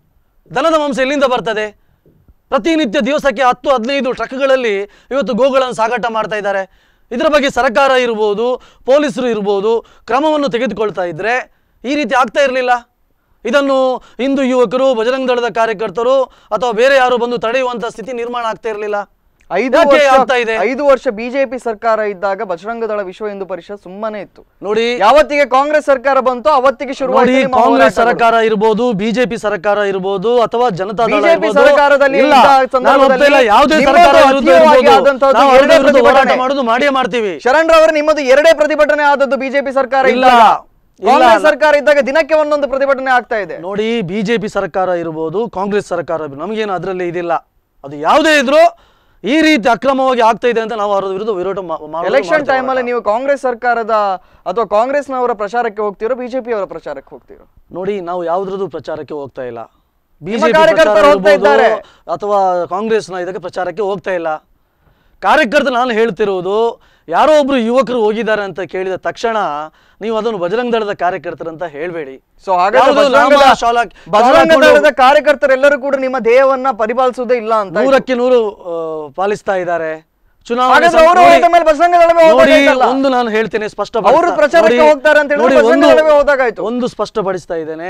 ದನದ ಮಾಂಸ ಎಲ್ಲಿಂದ ಬರ್ತದೆ ಪ್ರತಿನಿತ್ಯ ದಿವಸಕ್ಕೆ ಹತ್ತು ಹದಿನೈದು ಟ್ರಕ್ಗಳಲ್ಲಿ ಇವತ್ತು ಗೋಗಳನ್ನು ಸಾಗಾಟ ಮಾಡ್ತಾ ಇದ್ದಾರೆ ಇದರ ಬಗ್ಗೆ ಸರ್ಕಾರ ಇರ್ಬೋದು ಪೊಲೀಸರು ಇರ್ಬೋದು ಕ್ರಮವನ್ನು ತೆಗೆದುಕೊಳ್ತಾ ಇದ್ದರೆ ಈ ರೀತಿ ಆಗ್ತಾ ಇರಲಿಲ್ಲ ಇದನ್ನು ಹಿಂದೂ ಯುವಕರು ಬಜರಂಗ ದಳದ ಕಾರ್ಯಕರ್ತರು ಅಥವಾ ಬೇರೆ ಯಾರು ಬಂದು ತಡೆಯುವಂಥ ಸ್ಥಿತಿ ನಿರ್ಮಾಣ ಆಗ್ತಾ ಇರಲಿಲ್ಲ ಐದು ಯಾಕೆ ವರ್ಷ ಆಗ್ತಾ ಇದೆ? ಐದು ವರ್ಷ ಬಿಜೆಪಿ ಸರ್ಕಾರ ಇದ್ದಾಗ ಬಜರಂಗ ದಳ ವಿಶ್ವ ಹಿಂದೂ ಪರಿಷತ್ ಸುಮ್ಮನೆ ಇತ್ತು ನೋಡಿ ಯಾವತ್ತಿಗೆ ಕಾಂಗ್ರೆಸ್ ಸರ್ಕಾರ ಬಂತು ಅವತ್ತಿಗೆ ನೋಡಿ ಶುರುವಾಯಿತು ನಿಮ್ಮ ಕಾಂಗ್ರೆಸ್ ಹೋರಾಟಗಳು. ಸರ್ಕಾರ ಇರ್ಬೋದು ಬಿಜೆಪಿ ಸರ್ಕಾರ ಇರ್ಬೋದು ಅಥವಾ ಜನತಾ ದಳ BJP ಇರ್ಬೋದು ಸರ್ಕಾರದಲ್ಲಿ ಇಲ್ಲ ಇದ್ದ ನಾನು ಸಂದರ್ಭದಲ್ಲಿ ಒಪ್ಪಿಲ್ಲ ಯಾವುದೇ ನಿಮ್ಮದು ಸರ್ಕಾರ ವಿರುದ್ಧ ಅತಿಯಾಗಿ ಇರ್ಬೋದು ಆದಂತಹದ್ದು ನಾವು ಅವ್ರ ಎರಡೇ ವಿರುದ್ಧ ಹೋರಾಟ ಪ್ರತಿಭಟನೆ. ಮಾಡೋದು ಮಾಡಿಯೇ ಮಾಡ್ತೀವಿ ಶರಣ್ ರವರು ನಿಮ್ಮದು ಎರಡೇ ಪ್ರತಿಭಟನೆ ಆದದ್ದು ಬಿಜೆಪಿ ಸರ್ಕಾರ ಇಲ್ಲ. ಇದ್ದಾಗ ಇಲ್ಲ. ಕಾಂಗ್ರೆಸ್ ಸರ್ಕಾರ ಇದ್ದಾಗ ದಿನಕ್ಕೆ ಒಂದೊಂದು ಪ್ರತಿಭಟನೆ ಆಗ್ತಾ ಇದೆ ನೋಡಿ ಬಿಜೆಪಿ ಸರ್ಕಾರ ಇರ್ಬೋದು ಕಾಂಗ್ರೆಸ್ ಸರ್ಕಾರ ಇರ್ಬೋದು, ನಮಗೇನು ಅದರಲ್ಲಿ ಇದಿಲ್ಲ ಅದು ಯಾವುದೇ ಇದ್ರೂ ಈ ರೀತಿ ಅಕ್ರಮವಾಗಿ ಆಗ್ತಾ ಇದೆ ಅಂತ ನಾವು ಅವರ ವಿರುದ್ಧ ವಿರೋಧ ಮಾ- ಮಾಡೋದು ಎಲೆಕ್ಷನ್ ಮಾಡ್ತೇವೆ ಟೈಮ್ ಅಲ್ಲಿ ಹೋರಾಟ. ನೀವು ಕಾಂಗ್ರೆಸ್ ಸರ್ಕಾರದ ಅಥವಾ ಕಾಂಗ್ರೆಸ್ನವರ ಪ್ರಚಾರಕ್ಕೆ ಹೋಗ್ತಿರೋ ಬಿಜೆಪಿ ಅವರ ಪ್ರಚಾರಕ್ಕೆ ಹೋಗ್ತಿರೋ ನೋಡಿ ನಾವು ಯಾವುದ್ರದ್ದು ಪ್ರಚಾರಕ್ಕೆ ಹೋಗ್ತಾ ಇಲ್ಲ ನಿಮ್ಮ ಬಿಜೆಪಿ ಕಾರ್ಯಕರ್ತರು ಹೋಗ್ತಾ ಇದ್ದಾರೆ. ಅಥವಾ ಕಾಂಗ್ರೆಸ್ನ ಇದಕ್ಕೆ ಪ್ರಚಾರಕ್ಕೆ ಹೋಗ್ತಾ ಇಲ್ಲ ಕಾರ್ಯಕರ್ತರು ನಾನು ಹೇಳ್ತಿರುವುದು ಯಾರೋ ಒಬ್ರು ಯುವಕರು ಹೋಗಿದ್ದಾರೆ ಅಂತ ಕೇಳಿದ ತಕ್ಷಣ ನೀವು ಅದನ್ನು ಬಜರಂಗ ದಳದ ಕಾರ್ಯಕರ್ತರಂತ ಹೇಳಬೇಡಿ ಸೊ ಹಾಗಾದ್ರೆ ಯಾವ್ದು ಬಜರಂಗ ನಾಮ ದಳ- ಶಾಲಾ- ಬಜರಂಗ ಶಾಲಾ ದಳದ ಕಾರ್ಯಕರ್ತರೆಲ್ಲರೂ ಕೂಡ ನಿಮ್ಮ ದೇಹವನ್ನ ಪರಿಪಾಲಿಸುವುದೇ ಇಲ್ಲ ಅಂತ ಆಯ್ತು. ನೂರಕ್ಕೆ ನೂರು ಆ, ಪಾಲಿಸ್ತಾ ಇದ್ದಾರೆ ಚುನಾವಣೆ ಹಾಗಾದ್ರೆ ಸಂ- ಅವರು ನೋಡಿ- ಹೋದ ಮೇಲೆ ಬಜರಂಗ ದಳವೇ ನೋಡಿ ಹೋದಾಗಾಯ್ತಲ್ಲ? ಒಂದು ನಾನು ಹೇಳ್ತೇನೆ ಸ್ಪಷ್ಟ ಅವರು ಪ್ರಚಾರಕ್ಕೆ ಹೋಗ್ತಾರೆ ಅಂತ ಹೇಳಿದ್ರೆ ಬಜರಂಗ ದಳವೇ ಹೋದಾಗಾಯ್ತು. ಒಂದು ಸ್ಪಷ್ಟಪಡಿಸ್ತಾ ಇದ್ದೇನೆ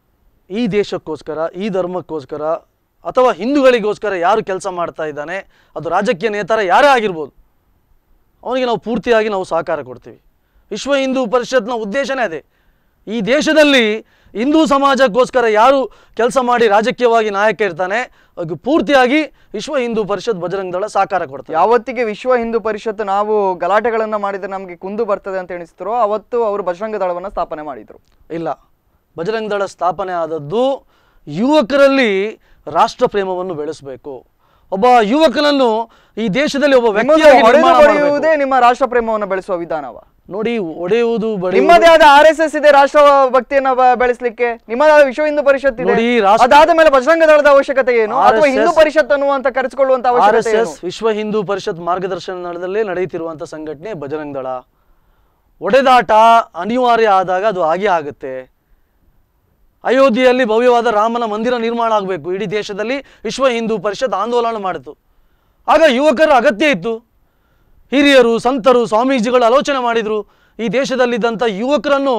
ಈ ದೇಶಕ್ಕೋಸ್ಕರ ಈ ಧರ್ಮಕ್ಕೋಸ್ಕರ ಅಥವಾ ಹಿಂದೂಗಳಿಗೋಸ್ಕರ ಯಾರು ಕೆಲಸ ಮಾಡ್ತಾ ಇದ್ದಾನೆ ಅದು ರಾಜಕೀಯ ನೇತಾರ ಯಾರೇ ಆಗಿರ್ಬೋದು ಅವನಿಗೆ ನಾವು ಪೂರ್ತಿಯಾಗಿ ನಾವು ಸಹಕಾರ ಕೊಡ್ತೀವಿ ವಿಶ್ವ ಹಿಂದೂ ಪರಿಷತ್ನ ಉದ್ದೇಶನೇ ಅದೇ ಈ ದೇಶದಲ್ಲಿ ಹಿಂದೂ ಸಮಾಜಕ್ಕೋಸ್ಕರ ಯಾರು ಕೆಲಸ ಮಾಡಿ ರಾಜಕೀಯವಾಗಿ ನಾಯಕ ಇರ್ತಾನೆ ಅವ್ರಿಗೆ ಪೂರ್ತಿಯಾಗಿ ವಿಶ್ವ ಹಿಂದೂ ಪರಿಷತ್ ಬಜರಂಗ ದಳ ಸಹಕಾರ ಕೊಡ್ತಾರೆ ಯಾವತ್ತಿಗೆ ವಿಶ್ವ ಹಿಂದೂ ಪರಿಷತ್ ನಾವು ಗಲಾಟೆಗಳನ್ನ ಮಾಡಿದ್ರೆ ನಮಗೆ ಕುಂದು ಬರ್ತದೆ ಅಂತ ಎಣಿಸ್ತಿರೋ ಅವತ್ತು ಅವರು ಬಜರಂಗ ದಳವನ್ನ ಸ್ಥಾಪನೆ ಮಾಡಿದ್ರು ಇಲ್ಲ ಬಜರಂಗ ದಳ ಸ್ಥಾಪನೆ ಆದದ್ದು ಯುವಕರಲ್ಲಿ ರಾಷ್ಟ್ರ ಪ್ರೇಮವನ್ನು ಬೆಳೆಸಬೇಕು ಒಬ್ಬ ಯುವಕನನ್ನು ಈ ದೇಶದಲ್ಲಿ ಒಬ್ಬ ನಿಮ್ಮದು ವ್ಯಕ್ತಿಯಾಗಿ ಹೊಡೆದು ನಿರ್ಮಾಣ ಮಾಡ್ಬೇಕು. ಬಡಿಯುವುದೇ ನಿಮ್ಮ ರಾಷ್ಟ್ರ ಪ್ರೇಮವನ್ನು ಬೆಳೆಸುವ ವಿಧಾನವ ನೋಡಿ ಒಡೆಯುವುದು ಬಡಿಯುವುದು ನಿಮ್ಮದೇ ಆದ ಆರ್ ಎಸ್ ಎಸ್ ಇದೆ ರಾಷ್ಟ್ರ ಭಕ್ತಿಯನ್ನ ಬ- ಬೆಳೆಸಲಿಕ್ಕೆ ನಿಮ್ಮದಾದ ವಿಶ್ವ ಹಿಂದೂ ಪರಿಷತ್ ಇದೆ ನೋಡಿ, ರಾಷ್ಟ್ರ- ಅದಾದ ಮೇಲೆ ಬಜರಂಗ ದಳದ ಅವಶ್ಯಕತೆ ಏನು ಅಥವಾ RSS ಹಿಂದೂ ಪರಿಷತ್ ಅನ್ನುವಂತ ಕರೆಸಿಕೊಳ್ಳುವಂತ ಆರ್ ಅವಶ್ಯಕತೆ ಎಸ್ ಏನು ಎಸ್ ವಿಶ್ವ ಹಿಂದೂ ಪರಿಷತ್ ಮಾರ್ಗದರ್ಶನದಲ್ಲೇ ನಡೆಯುತ್ತಿರುವಂಥ ಸಂಘಟನೆ ಬಜರಂಗ ದಳ ಒಡೆದಾಟ ಅನಿವಾರ್ಯ ಆದಾಗ ಅದು ಆಗೇ ಆಗುತ್ತೆ ಅಯೋಧ್ಯೆಯಲ್ಲಿ ಭವ್ಯವಾದ ರಾಮನ ಮಂದಿರ ನಿರ್ಮಾಣ ಆಗಬೇಕು ಇಡೀ ದೇಶದಲ್ಲಿ ವಿಶ್ವ ಹಿಂದೂ ಪರಿಷತ್ ಆಂದೋಲನ ಮಾಡಿತು ಆಗ ಯುವಕರ ಅಗತ್ಯ ಇತ್ತು ಹಿರಿಯರು ಸಂತರು ಸ್ವಾಮೀಜಿಗಳು ಆಲೋಚನೆ ಮಾಡಿದರು ಈ ದೇಶದಲ್ಲಿದ್ದಂಥ ಯುವಕರನ್ನು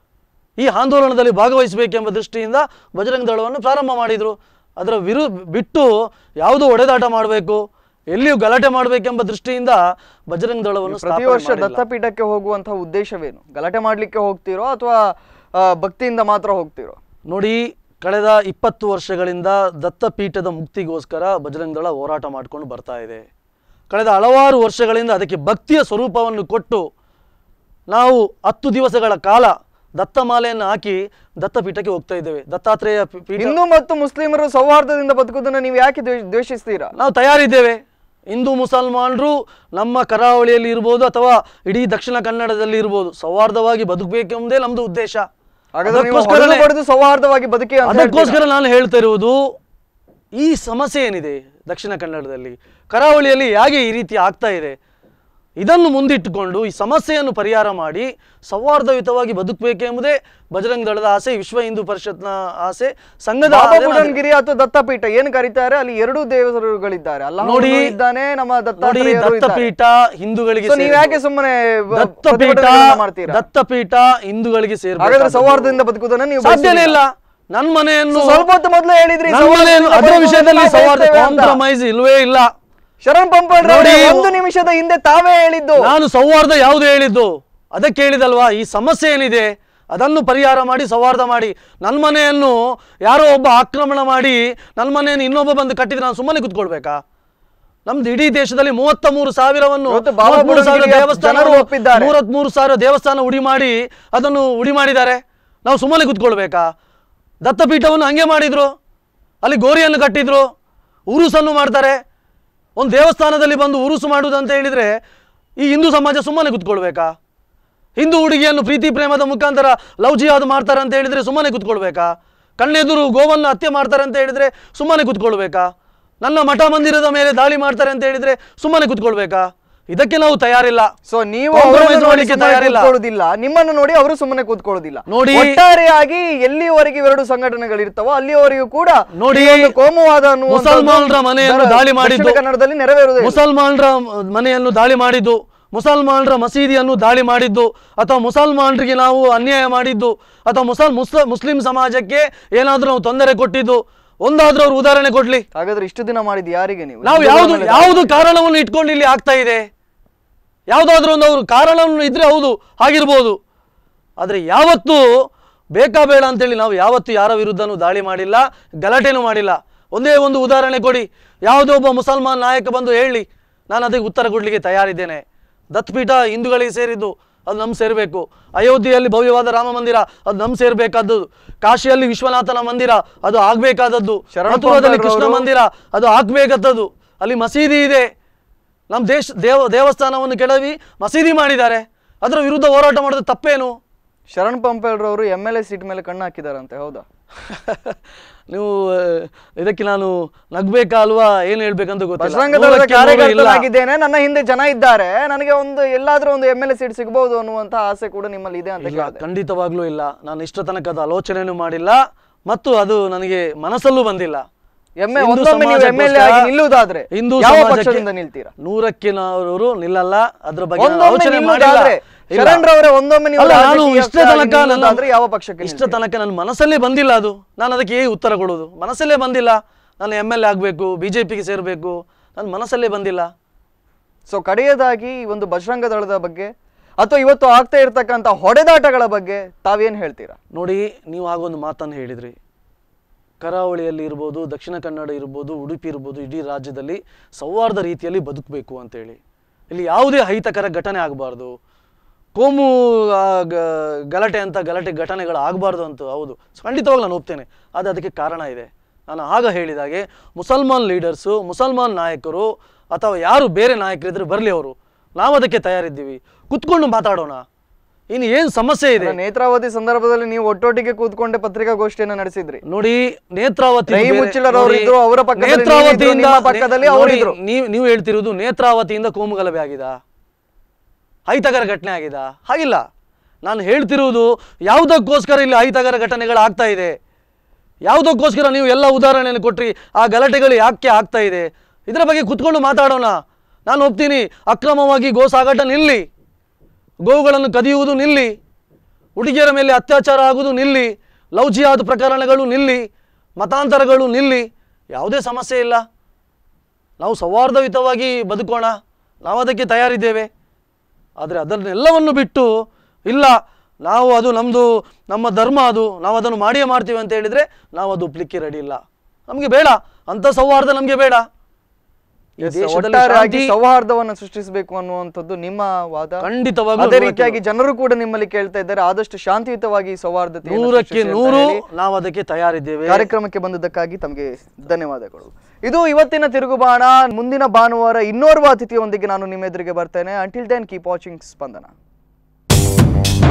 ಈ ಆಂದೋಲನದಲ್ಲಿ ಭಾಗವಹಿಸಬೇಕೆಂಬ ದೃಷ್ಟಿಯಿಂದ ಬಜರಂಗ ದಳವನ್ನು ಪ್ರಾರಂಭ ಮಾಡಿದರು ಅದರ ವಿರು ಬಿಟ್ಟು ಯಾವುದು ಹೊಡೆದಾಟ ಮಾಡಬೇಕು ಎಲ್ಲಿಯೂ ಗಲಾಟೆ ಮಾಡಬೇಕೆಂಬ ದೃಷ್ಟಿಯಿಂದ ಬಜರಂಗ ದಳವನ್ನು ಪ್ರತಿ ಸ್ಥಾಪನೆ ವರ್ಷ ಮಾಡಿಲ್ಲ. ದತ್ತಪೀಠಕ್ಕೆ ಹೋಗುವಂತಹ ಉದ್ದೇಶವೇನು ಗಲಾಟೆ ಮಾಡ್ಲಿಕ್ಕೆ ಹೋಗ್ತಿರೋ ಅಥವಾ ಆ, ಭಕ್ತಿಯಿಂದ ಮಾತ್ರ ಹೋಗ್ತಿರೋ ನೋಡಿ ಕಳೆದ ಇಪ್ಪತ್ತು ವರ್ಷಗಳಿಂದ ದತ್ತಪೀಠದ ಮುಕ್ತಿಗೋಸ್ಕರ ಬಜರಂಗ ದಳ ಹೋರಾಟ ಮಾಡಿಕೊಂಡು ಬರ್ತಾ ಇದೆ ಕಳೆದ ಹಲವಾರು ವರ್ಷಗಳಿಂದ ಅದಕ್ಕೆ ಭಕ್ತಿಯ ಸ್ವರೂಪವನ್ನು ಕೊಟ್ಟು ನಾವು ಹತ್ತು ದಿವಸಗಳ ಕಾಲ ದತ್ತಮಾಲೆಯನ್ನು ಹಾಕಿ ದತ್ತಪೀಠಕ್ಕೆ ಹೋಗ್ತಾ ಇದ್ದೇವೆ ದತ್ತಾತ್ರೇಯ ಪೀ- ಪೀಠ ಹಿಂದೂ ಮತ್ತು ಮುಸ್ಲಿಮರು ಸೌಹಾರ್ದದಿಂದ ಬದುಕುವುದನ್ನ ನೀವು ಯಾಕೆ ದ್ವೇಷ- ದ್ವೇಷಿಸ್ತೀರಾ ನಾವು ತಯಾರಿದ್ದೇವೆ ಹಿಂದೂ ಮುಸಲ್ಮಾನರು ನಮ್ಮ ಕರಾವಳಿಯಲ್ಲಿ ಇರ್ಬೋದು ಅಥವಾ ಇಡೀ ದಕ್ಷಿಣ ಕನ್ನಡದಲ್ಲಿ ಇರ್ಬೋದು ಸೌಹಾರ್ದವಾಗಿ ಬದುಕಬೇಕೆಂಬುದೇ ನಮ್ಮದು ಉದ್ದೇಶ ಹಾಗಾದ್ರೆ ನೀವು ಅದಕ್ಕೋಸ್ಕರನೇ- ಹೊಡೆದು ಬಡಿದು ಸೌಹಾರ್ದವಾಗಿ ಬದುಕಿ ಅಂತ ಹೇಳ್ತೀರಾ? ಅದಕ್ಕೋಸ್ಕರ ನಾನು ಹೇಳ್ತಾ ಇರುವುದು ಈ ಸಮಸ್ಯೆ ಏನಿದೆ ದಕ್ಷಿಣ ಕನ್ನಡದಲ್ಲಿ ಕರಾವಳಿಯಲ್ಲಿ ಹೇಗೆ ಈ ರೀತಿ ಆಗ್ತಾ ಇದೆ ಇದನ್ನು ಮುಂದಿಟ್ಟುಕೊಂಡು ಈ ಸಮಸ್ಯೆಯನ್ನು ಪರಿಹಾರ ಮಾಡಿ ಸೌಹಾರ್ದಯುತವಾಗಿ ಬದುಕಬೇಕೆಂಬುದೇ ಬಜರಂಗ ದಳದ ಆಸೆ ವಿಶ್ವ ಹಿಂದೂ ಪರಿಷತ್ನ ಆಸೆ ಸಂಘದ ಬಾಬಾ ಆಸೆ ನಾನು- ಬುಡನ್ಗಿರಿ ಅಥವಾ ದತ್ತಪೀಠ ಏನ್ ಕರೀತಾರೆ ಅಲ್ಲಿ ಎರಡೂ ದೇವರುಗಳಿದ್ದಾರೆ ಅಲ್ಲ ನೋಡಿ ಇದ್ದಾನೆ ನಮ್ಮ ನೋಡಿ ದತ್ತಾತ್ರೇಯರು ಇದ್ದಾರೆ. ದತ್ತಪೀಠ ಹಿಂದೂಗಳಿಗೆ So ನೀವ್ ಸೇರಿದ್ದು. ಯಾಕೆ ಸುಮ್ಮನೆ ಬ- ದತ್ತಪೀಠ ಪ್ರತಿಭಟನೆಗಳನ್ನ ಮಾಡ್ತೀರಾ ದತ್ತಪೀಠ ಹಿಂದೂಗಳಿಗೆ ಹಾಗಾದ್ರೆ ಸೇರ್ಬೇಕು ಸೌಹಾರ್ದದಿಂದ ಬದುಕುವುದನ್ನ ನೀವು ಸಾಧ್ಯನೇ ಇಲ್ಲ ನನ್ನ ಮನೆಯನ್ನು ಸ್ವಲ್ಪ ಹೊತ್ತು ಮೊದಲು ಹೇಳಿದ್ರಿ ನನ್ನ ಮನೆಯನ್ನು ಸೌಹಾರ್ದದಿಂದ ಅದರ ವಿಷಯದಲ್ಲಿ ಬದುಕುವುದನ್ನ ಸೌಹಾರ್ದ ಬಯಸ್ತೇವೆ ಅಂತ. ಕಾಂಪ್ರಮೈಸ್ ಇಲ್ವೇ ಇಲ್ಲ ಶರಣ್ ಪಂಪಳ್ ನೋಡಿ, ಒಂದು ನಿಮಿಷದ ಹಿಂದೆ ತಾವೇ ಹೇಳಿದ್ದು ನಾನು ಸೌಹಾರ್ದ ಯಾವುದು ಹೇಳಿದ್ದು ಅದಕ್ಕೆ ಹೇಳಿದಲ್ವಾ ಈ ಸಮಸ್ಯೆ ಏನಿದೆ ಅದನ್ನು ಪರಿಹಾರ ಮಾಡಿ ಸೌಹಾರ್ದ ಮಾಡಿ ನನ್ನ ಮನೆಯನ್ನು ಯಾರೋ ಒಬ್ಬ ಆಕ್ರಮಣ ಮಾಡಿ ನನ್ನ ಮನೆಯನ್ನು ಇನ್ನೊಬ್ಬ ಬಂದು ಕಟ್ಟಿದ್ರೆ ನಾನು ಸುಮ್ಮನೆ ಕುತ್ಕೊಳ್ಬೇಕಾ ನಮ್ದು ಇಡೀ ದೇಶದಲ್ಲಿ ಮೂವತ್ತ ಮೂರು ಸಾವಿರವನ್ನು ಇವತ್ತು ಬಾಬಾ ಮೂವತ್ಮೂರು ಸಾವಿರ ಬುಡನ್ಗಿರಿಯ ದೇವಸ್ಥಾನ ಜನರು ಒಪ್ಪಿದ್ದಾರೆ. ಮೂವತ್ಮೂರು ಸಾವಿರ ದೇವಸ್ಥಾನ ಉಡಿ ಮಾಡಿ ಅದನ್ನು ಉಡಿ ಮಾಡಿದ್ದಾರೆ ನಾವು ಸುಮ್ಮನೆ ಕುತ್ಕೊಳ್ಬೇಕಾ ದತ್ತಪೀಠವನ್ನು ಹಂಗೆ ಮಾಡಿದ್ರು ಅಲ್ಲಿ ಗೋರಿಯನ್ನು ಕಟ್ಟಿದ್ರು ಉರುಸನ್ನು ಮಾಡ್ತಾರೆ ಒಂದು ದೇವಸ್ಥಾನದಲ್ಲಿ ಬಂದು ಉರುಸು ಮಾಡುವುದು ಅಂತ ಹೇಳಿದ್ರೆ ಈ ಹಿಂದೂ ಸಮಾಜ ಸುಮ್ಮನೆ ಕುತ್ಕೊಳ್ಬೇಕಾ ಹಿಂದೂ ಹುಡುಗಿಯನ್ನು ಪ್ರೀತಿ ಪ್ರೇಮದ ಮುಖಾಂತರ ಲವ್ ಜಿಹಾದ್ ಮಾಡ್ತಾರೆ ಅಂತ ಹೇಳಿದ್ರೆ ಸುಮ್ಮನೆ ಕುತ್ಕೊಳ್ಬೇಕಾ ಕಣ್ಣೆದುರು ಗೋವನ್ನು ಹತ್ಯೆ ಮಾಡ್ತಾರೆ ಅಂತ ಹೇಳಿದ್ರೆ ಸುಮ್ಮನೆ ಕುತ್ಕೊಳ್ಬೇಕಾ ನನ್ನ ಮಠ ಮಂದಿರದ ಮೇಲೆ ದಾಳಿ ಮಾಡ್ತಾರೆ ಅಂತ ಹೇಳಿದ್ರೆ ಸುಮ್ಮನೆ ಕುತ್ಕೊಳ್ಬೇಕಾ ಇದಕ್ಕೆ ನಾವು ತಯಾರಿಲ್ಲ ಸೊ ನೀವು Compromise ಅವರನ್ನು ನೋಡಿ ಮಾಡ್ಲಿಕ್ಕೆ ಸುಮ್ಮನೆ ತಯಾರಿಲ್ಲ. ಕೂತ್ಕೊಳ್ಳೋದಿಲ್ಲ ನಿಮ್ಮನ್ನು ನೋಡಿ ಅವರು ಸುಮ್ಮನೆ ಕೂತ್ಕೊಳ್ಳೋದಿಲ್ಲ ನೋಡಿ- ಒಟ್ಟಾರೆಯಾಗಿ ಎಲ್ಲಿಯವರೆಗೆ ಇವೆರಡು ಸಂಘಟನೆಗಳಿರ್ತಾವೋ ಅಲ್ಲಿಯವರೆಗೂ ಕೂಡ ನೋಡಿ, ಈ ಒಂದು ಕೋಮುವಾದ ಅನ್ನುವಂಥದ್ದು ಮುಸಲ್ಮಾನರ ಮನೆಯನ್ನು ದರ- ದಾಳಿ ದಕ್ಷಿಣ ಮಾಡಿದ್ದು ಕನ್ನಡದಲ್ಲಿ ನೆರವೇರುವುದೇ ಇಲ್ಲ. ಮುಸಲ್ಮಾನರ ಮನೆಯನ್ನು ದಾಳಿ ಮಾಡಿದ್ದು ಮುಸಲ್ಮಾನರ ಮಸೀದಿಯನ್ನು ದಾಳಿ ಮಾಡಿದ್ದು ಅಥವಾ ಮುಸಲ್ಮಾನರಿಗೆ ನಾವು ಅನ್ಯಾಯ ಮಾಡಿದ್ದು ಅಥವಾ ಮುಸಲ್ ಮುಸ್ಲ ಮುಸ್ಲಿಂ ಸಮಾಜಕ್ಕೆ ಏನಾದರೂ ನಾವು ತೊಂದರೆ ಕೊಟ್ಟಿದ್ದು ಒಂದಾದ್ರೂ ಅವ್ರು ಉದಾಹರಣೆ ಕೊಡ್ಲಿ ಹಾಗಾದ್ರೆ ಇಷ್ಟು ದಿನ ಮಾಡಿದ್ದು ಯಾರಿಗೆ ನೀವು ನಾವು ಹಿಂದೂಗಳ ಯಾವುದು ಮೇಲೆ ಯಾವುದು ಕಾರಣವನ್ನು ಇಟ್ಕೊಂಡು ಇಲ್ಲಿ ಆಗ್ತಾ ಇದೆ ಯಾವುದಾದ್ರೂ ಒಂದು ಅವರು ಕಾರಣವನ್ನು ಇದ್ರೆ ಹೌದು ಆಗಿರ್ಬೋದು ಆದರೆ ಯಾವತ್ತೂ ಬೇಕಾ ಬೇಡ ಅಂತೇಳಿ ನಾವು ಯಾವತ್ತೂ ಯಾರ ವಿರುದ್ಧನೂ ದಾಳಿ ಮಾಡಿಲ್ಲ ಗಲಾಟೆನೂ ಮಾಡಿಲ್ಲ ಒಂದೇ ಒಂದು ಉದಾಹರಣೆ ಕೊಡಿ ಯಾವುದೋ ಒಬ್ಬ ಮುಸಲ್ಮಾನ್ ನಾಯಕ ಬಂದು ಹೇಳಿ ನಾನು ಅದಕ್ಕೆ ಉತ್ತರ ಕೊಡಲಿಕ್ಕೆ ತಯಾರಿದ್ದೇನೆ ದತ್ಪೀಠ ಹಿಂದೂಗಳಿಗೆ ಸೇರಿದ್ದು ಅದು ನಮ್ಗೆ ಸೇರಬೇಕು ಅಯೋಧ್ಯೆಯಲ್ಲಿ ಭವ್ಯವಾದ ರಾಮ ಮಂದಿರ ಅದು ನಮ್ಗೆ ಸೇರಬೇಕಾದದ್ದು ಕಾಶಿಯಲ್ಲಿ ವಿಶ್ವನಾಥನ ಮಂದಿರ ಅದು ಆಗ್ಬೇಕಾದದ್ದು ಶರಣ ಮಥುರಾದಲ್ಲಿ ಪಂಪರವರು- ಕೃಷ್ಣ ಮಂದಿರ ಅದು ಆಗ್ಬೇಕಾದದ್ದು ಅಲ್ಲಿ ಮಸೀದಿ ಇದೆ ನಮ್ಮ ದೇಶ ದೇವ ದೇವಸ್ಥಾನವನ್ನು ಕೆಡವಿ ಮಸೀದಿ ಮಾಡಿದ್ದಾರೆ ಅದರ ವಿರುದ್ಧ ಹೋರಾಟ ಮಾಡೋದು ತಪ್ಪೇನು ಶರಣ್ ಪಂಪೇಲ್ರವರು ಎಮ್ ಎಲ್ ಎ ಸೀಟ್ ಮೇಲೆ ಕಣ್ಣು ಹಾಕಿದಾರಂತೆ ಹೌದಾ ನೀವು ಆ, ಇದಕ್ಕೆ ನಾನು ನಗ್ಬೇಕಾ ಅಲ್ವಾ ಏನು ಹೇಳ್ಬೇಕಂತ ಗೊತ್ತಿಲ್ಲ ಬಜರಂಗ ದಳದ ನೂರಕ್ಕೆ ನೂರು ಇಲ್ಲ. ಕಾರ್ಯಕರ್ತನಾಗಿದ್ದೇನೆ ನನ್ನ ಹಿಂದೆ ಜನ ಇದ್ದಾರೆ ನನಗೆ ಒಂದು ಎಲ್ಲಾದ್ರೂ ಒಂದು ಎಮ್ ಎಲ್ ಎ ಸೀಟ್ ಸಿಗಬಹುದು ಅನ್ನುವಂತ ಆಸೆ ಕೂಡ ನಿಮ್ಮಲ್ಲಿ ಇದೆ ಅಂತ ಇಲ್ಲ ಕೇಳಿದೆ ಖಂಡಿತವಾಗ್ಲೂ ಇಲ್ಲ ನಾನು ಇಷ್ಟ ತನಕದ ಆಲೋಚನೆನೂ ಮಾಡಿಲ್ಲ ಮತ್ತು ಅದು ನನಗೆ ಮನಸ್ಸಲ್ಲೂ ಬಂದಿಲ್ಲ ಎಮ್ಮೆ ಹಿಂದೂ ಒಂದೊಮ್ಮೆ ನೀವು ಎಮ್ ಎಲ್ ಎ ಆಗಿ ಸಮಾಜಕ್ಕೋಸ್ಕರ ನಿಲ್ಲುವುದಾದ್ರೆ ಹಿಂದೂ ಯಾವ ಸಮಾಜಕ್ಕೆ ಪಕ್ಷದಿಂದ ನಿಲ್ತೀರಾ ನೂರಕ್ಕೆ ನೂರು ನಿಲ್ಲಲ್ಲ ಅದ್ರ ಬಗ್ಗೆ ನಾನು ಒಂದೊಮ್ಮೆ ಆಲೋಚನೆ ಮಾಡಿಲ್ಲ ನಿಲ್ಲುವುದಾದ್ರೆ ಇಲ್ಲ. ಶರಣ್ರವರೇ ಒಂದೊಮ್ಮೆ ನೀವು ಅಲ್ಲ ನಾನು ರಾಜಕೀಯ ಇಷ್ಟ ತನಕ ನನ್ನ ನಿಲ್ಲುವುದಾದ್ರೆ ಯಾವ ಪಕ್ಷಕ್ಕೆ ಇಷ್ಟ ತನಕ ನನ್ನ ಮನಸ್ಸಲ್ಲೇ ಬಂದಿಲ್ಲ ಅದು ನಾನು ಅದಕ್ಕೆ ಹೇಗೆ ಉತ್ತರ ಕೊಡೋದು ಮನಸ್ಸಲ್ಲೇ ಬಂದಿಲ್ಲ ನಾನು ಎಮ್ ಎಲ್ ಎ ಆಗಬೇಕು ಬಿ ಜೆ ಪಿಗೆ ಸೇರಬೇಕು ನನ್ನ ಮನಸ್ಸಲ್ಲೇ ಬಂದಿಲ್ಲ ಸೊ ಕಡೆಯದಾಗಿ ಈ ಒಂದು ಬಜರಂಗ ದಳದ ಬಗ್ಗೆ ಅಥವಾ ಇವತ್ತು ಆಗ್ತಾ ಇರ್ತಕ್ಕಂಥ ಹೊಡೆದಾಟಗಳ ಬಗ್ಗೆ ತಾವೇನ್ ಹೇಳ್ತೀರಾ ನೋಡಿ ನೀವು ಆಗೊಂದು ಮಾತನ್ನು ಹೇಳಿದ್ರಿ ಕರಾವಳಿಯಲ್ಲಿ ಇರ್ಬೋದು ದಕ್ಷಿಣ ಕನ್ನಡ ಇರ್ಬೋದು ಉಡುಪಿ ಇರ್ಬೋದು ಇಡೀ ರಾಜ್ಯದಲ್ಲಿ ಸೌಹಾರ್ದ ರೀತಿಯಲ್ಲಿ ಬದುಕಬೇಕು ಅಂತೇಳಿ ಇಲ್ಲಿ ಯಾವುದೇ ಅಹಿತಕರ ಘಟನೆ ಆಗಬಾರ್ದು ಕೋಮು ಆ, ಗ- ಗಲಾಟೆ ಅಂತ ಗಲಾಟೆ ಘಟನೆಗಳು ಆಗಬಾರ್ದು ಅಂತ ಹೌದು ಖಂಡಿತವಾಗಿ ನಾನು ಒಪ್ತೇನೆ ಆದರೆ ಅದಕ್ಕೆ ಕಾರಣ ಇದೆ ನಾನು ಆಗ ಹೇಳಿದಾಗೆ ಮುಸಲ್ಮಾನ್ ಲೀಡರ್ಸು ಮುಸಲ್ಮಾನ್ ನಾಯಕರು ಅಥವಾ ಯಾರು ಬೇರೆ ನಾಯಕರಿದ್ರೆ ಬರಲಿ ಅವರು ನಾವು ಅದಕ್ಕೆ ತಯಾರಿದ್ದೀವಿ ಕುತ್ಕೊಂಡು ಮಾತಾಡೋಣ ಇನ್ನು ಏನು ಸಮಸ್ಯೆ ಇದೆ ಅಲ್ಲ, ನೇತ್ರಾವತಿ ಸಂದರ್ಭದಲ್ಲಿ ನೀವು ಒಟ್ಟೊಟ್ಟಿಗೆ ಕೂತ್ಕೊಂಡೆ ಪತ್ರಿಕಾಗೋಷ್ಠಿಯನ್ನು ನಡೆಸಿದ್ರಿ ನೋಡಿ ನೇತ್ರಾವತಿ ರೈ ಬೇರೆ- ಮುಚ್ಚಲರವರು ನೋಡಿ, ಇದ್ರು, ಅವರ ಪಕ್ಕದಲ್ಲಿ ನೀವು ಇದ್ರು, ನೇತ್ರಾವತಿಯಿಂದ ನಿಮ್ಮ ಪಕ್ಕದಲ್ಲಿ ನೇ- ಅವರು ನೋಡಿ, ಇದ್ರು. ನೀವು ನೀವು ಹೇಳ್ತಿರೋದು ನೇತ್ರಾವತಿಯಿಂದ ಕೋಮುಗಲಭೆ ಆಗಿದ ಅಹಿತಕರ ಘಟನೆ ಆಗಿದ ಹಾಗಿಲ್ಲ ನಾನು ಹೇಳ್ತಿರುವುದು ಯಾವುದಕ್ಕೋಸ್ಕರ ಇಲ್ಲಿ ಅಹಿತಕರ ಘಟನೆಗಳು ಆಗ್ತಾ ಇದೆ ಯಾವುದಕ್ಕೋಸ್ಕರ ನೀವು ಎಲ್ಲ ಉದಾಹರಣೆಯನ್ನು ಕೊಟ್ರಿ ಆ ಗಲಾಟೆಗಳು ಯಾಕೆ ಆಗ್ತಾ ಇದೆ ಇದರ ಬಗ್ಗೆ ಕುತ್ಕೊಂಡು ಮಾತಾಡೋಣ ನಾನು ಒಪ್ತೀನಿ ಅಕ್ರಮವಾಗಿ ಗೋ ಸಾಗಾಟ ನಿಲ್ಲಿ ಗೋವುಗಳನ್ನು ಕದಿಯುವುದು ನಿಲ್ಲಿ ಹುಡುಗಿಯರ ಮೇಲೆ ಅತ್ಯಾಚಾರ ಆಗುವುದು ನಿಲ್ಲಿ ಲವ್ ಜಿಹಾದ್ ಪ್ರಕರಣಗಳು ನಿಲ್ಲಿ ಮತಾಂತರಗಳು ನಿಲ್ಲಿ ಯಾವುದೇ ಸಮಸ್ಯೆ ಇಲ್ಲ ನಾವು ಸೌಹಾರ್ದಯುತವಾಗಿ ಬದುಕೋಣ ನಾವು ಅದಕ್ಕೆ ತಯಾರಿದ್ದೇವೆ ಆದರೆ ಅದನ್ನೆಲ್ಲವನ್ನು ಬಿಟ್ಟು ಇಲ್ಲ ನಾವು ಅದು ನಮ್ಮದು ನಮ್ಮ ಧರ್ಮ ಅದು ನಾವು ಅದನ್ನು ಮಾಡಿಯೇ ಮಾಡ್ತೀವಿ ಅಂತ ಹೇಳಿದರೆ ನಾವು ಅದು ಒಪ್ಲಿಕ್ಕೆ ರೆಡಿ ಇಲ್ಲ ನಮಗೆ ಬೇಡ ಅಂಥ ಸೌಹಾರ್ದ ನಮಗೆ ಬೇಡ ಈ Yes, ದೇಶದಲ್ಲಿ ಒಟ್ಟಾರೆಯಾಗಿ ಶಾಂತಿ ಸೌಹಾರ್ದವನ್ನು ಸೃಷ್ಟಿಸಬೇಕು ಅನ್ನುವಂಥದ್ದು ನಿಮ್ಮ ವಾದ ಖಂಡಿತವಾಗ್ಲೂ ಅದೇ ನೂರಕ್ಕೆ ರೀತಿಯಾಗಿ ಜನರು ಕೂಡ ನಿಮ್ಮಲ್ಲಿ ಕೇಳ್ತಾ ಇದ್ದಾರೆ ಆದಷ್ಟು ಶಾಂತಿಯುತವಾಗಿ ಸೌಹಾರ್ದತೆ ನೂರಕ್ಕೆ ನೂರು ನಾವು ಅದಕ್ಕೆ ತಯಾರಿದ್ದೇವೆ ಕಾರ್ಯಕ್ರಮಕ್ಕೆ ಬಂದದ್ದಕ್ಕಾಗಿ ತಮಗೆ ಧನ್ಯವಾದಗಳು ಇದು ಇವತ್ತಿನ ತಿರುಗುಬಾಣ ಮುಂದಿನ ಭಾನುವಾರ ಇನ್ನೋರ್ವ ಅತಿಥಿಯೊಂದಿಗೆ ನಾನು ನಿಮ್ಮ ಎದುರಿಗೆ ಬರ್ತೇನೆ ಅಂಟಿಲ್ ದೆನ್ ಕೀಪ್ ವಾಚಿಂಗ್ ಸ್ಪಂದನ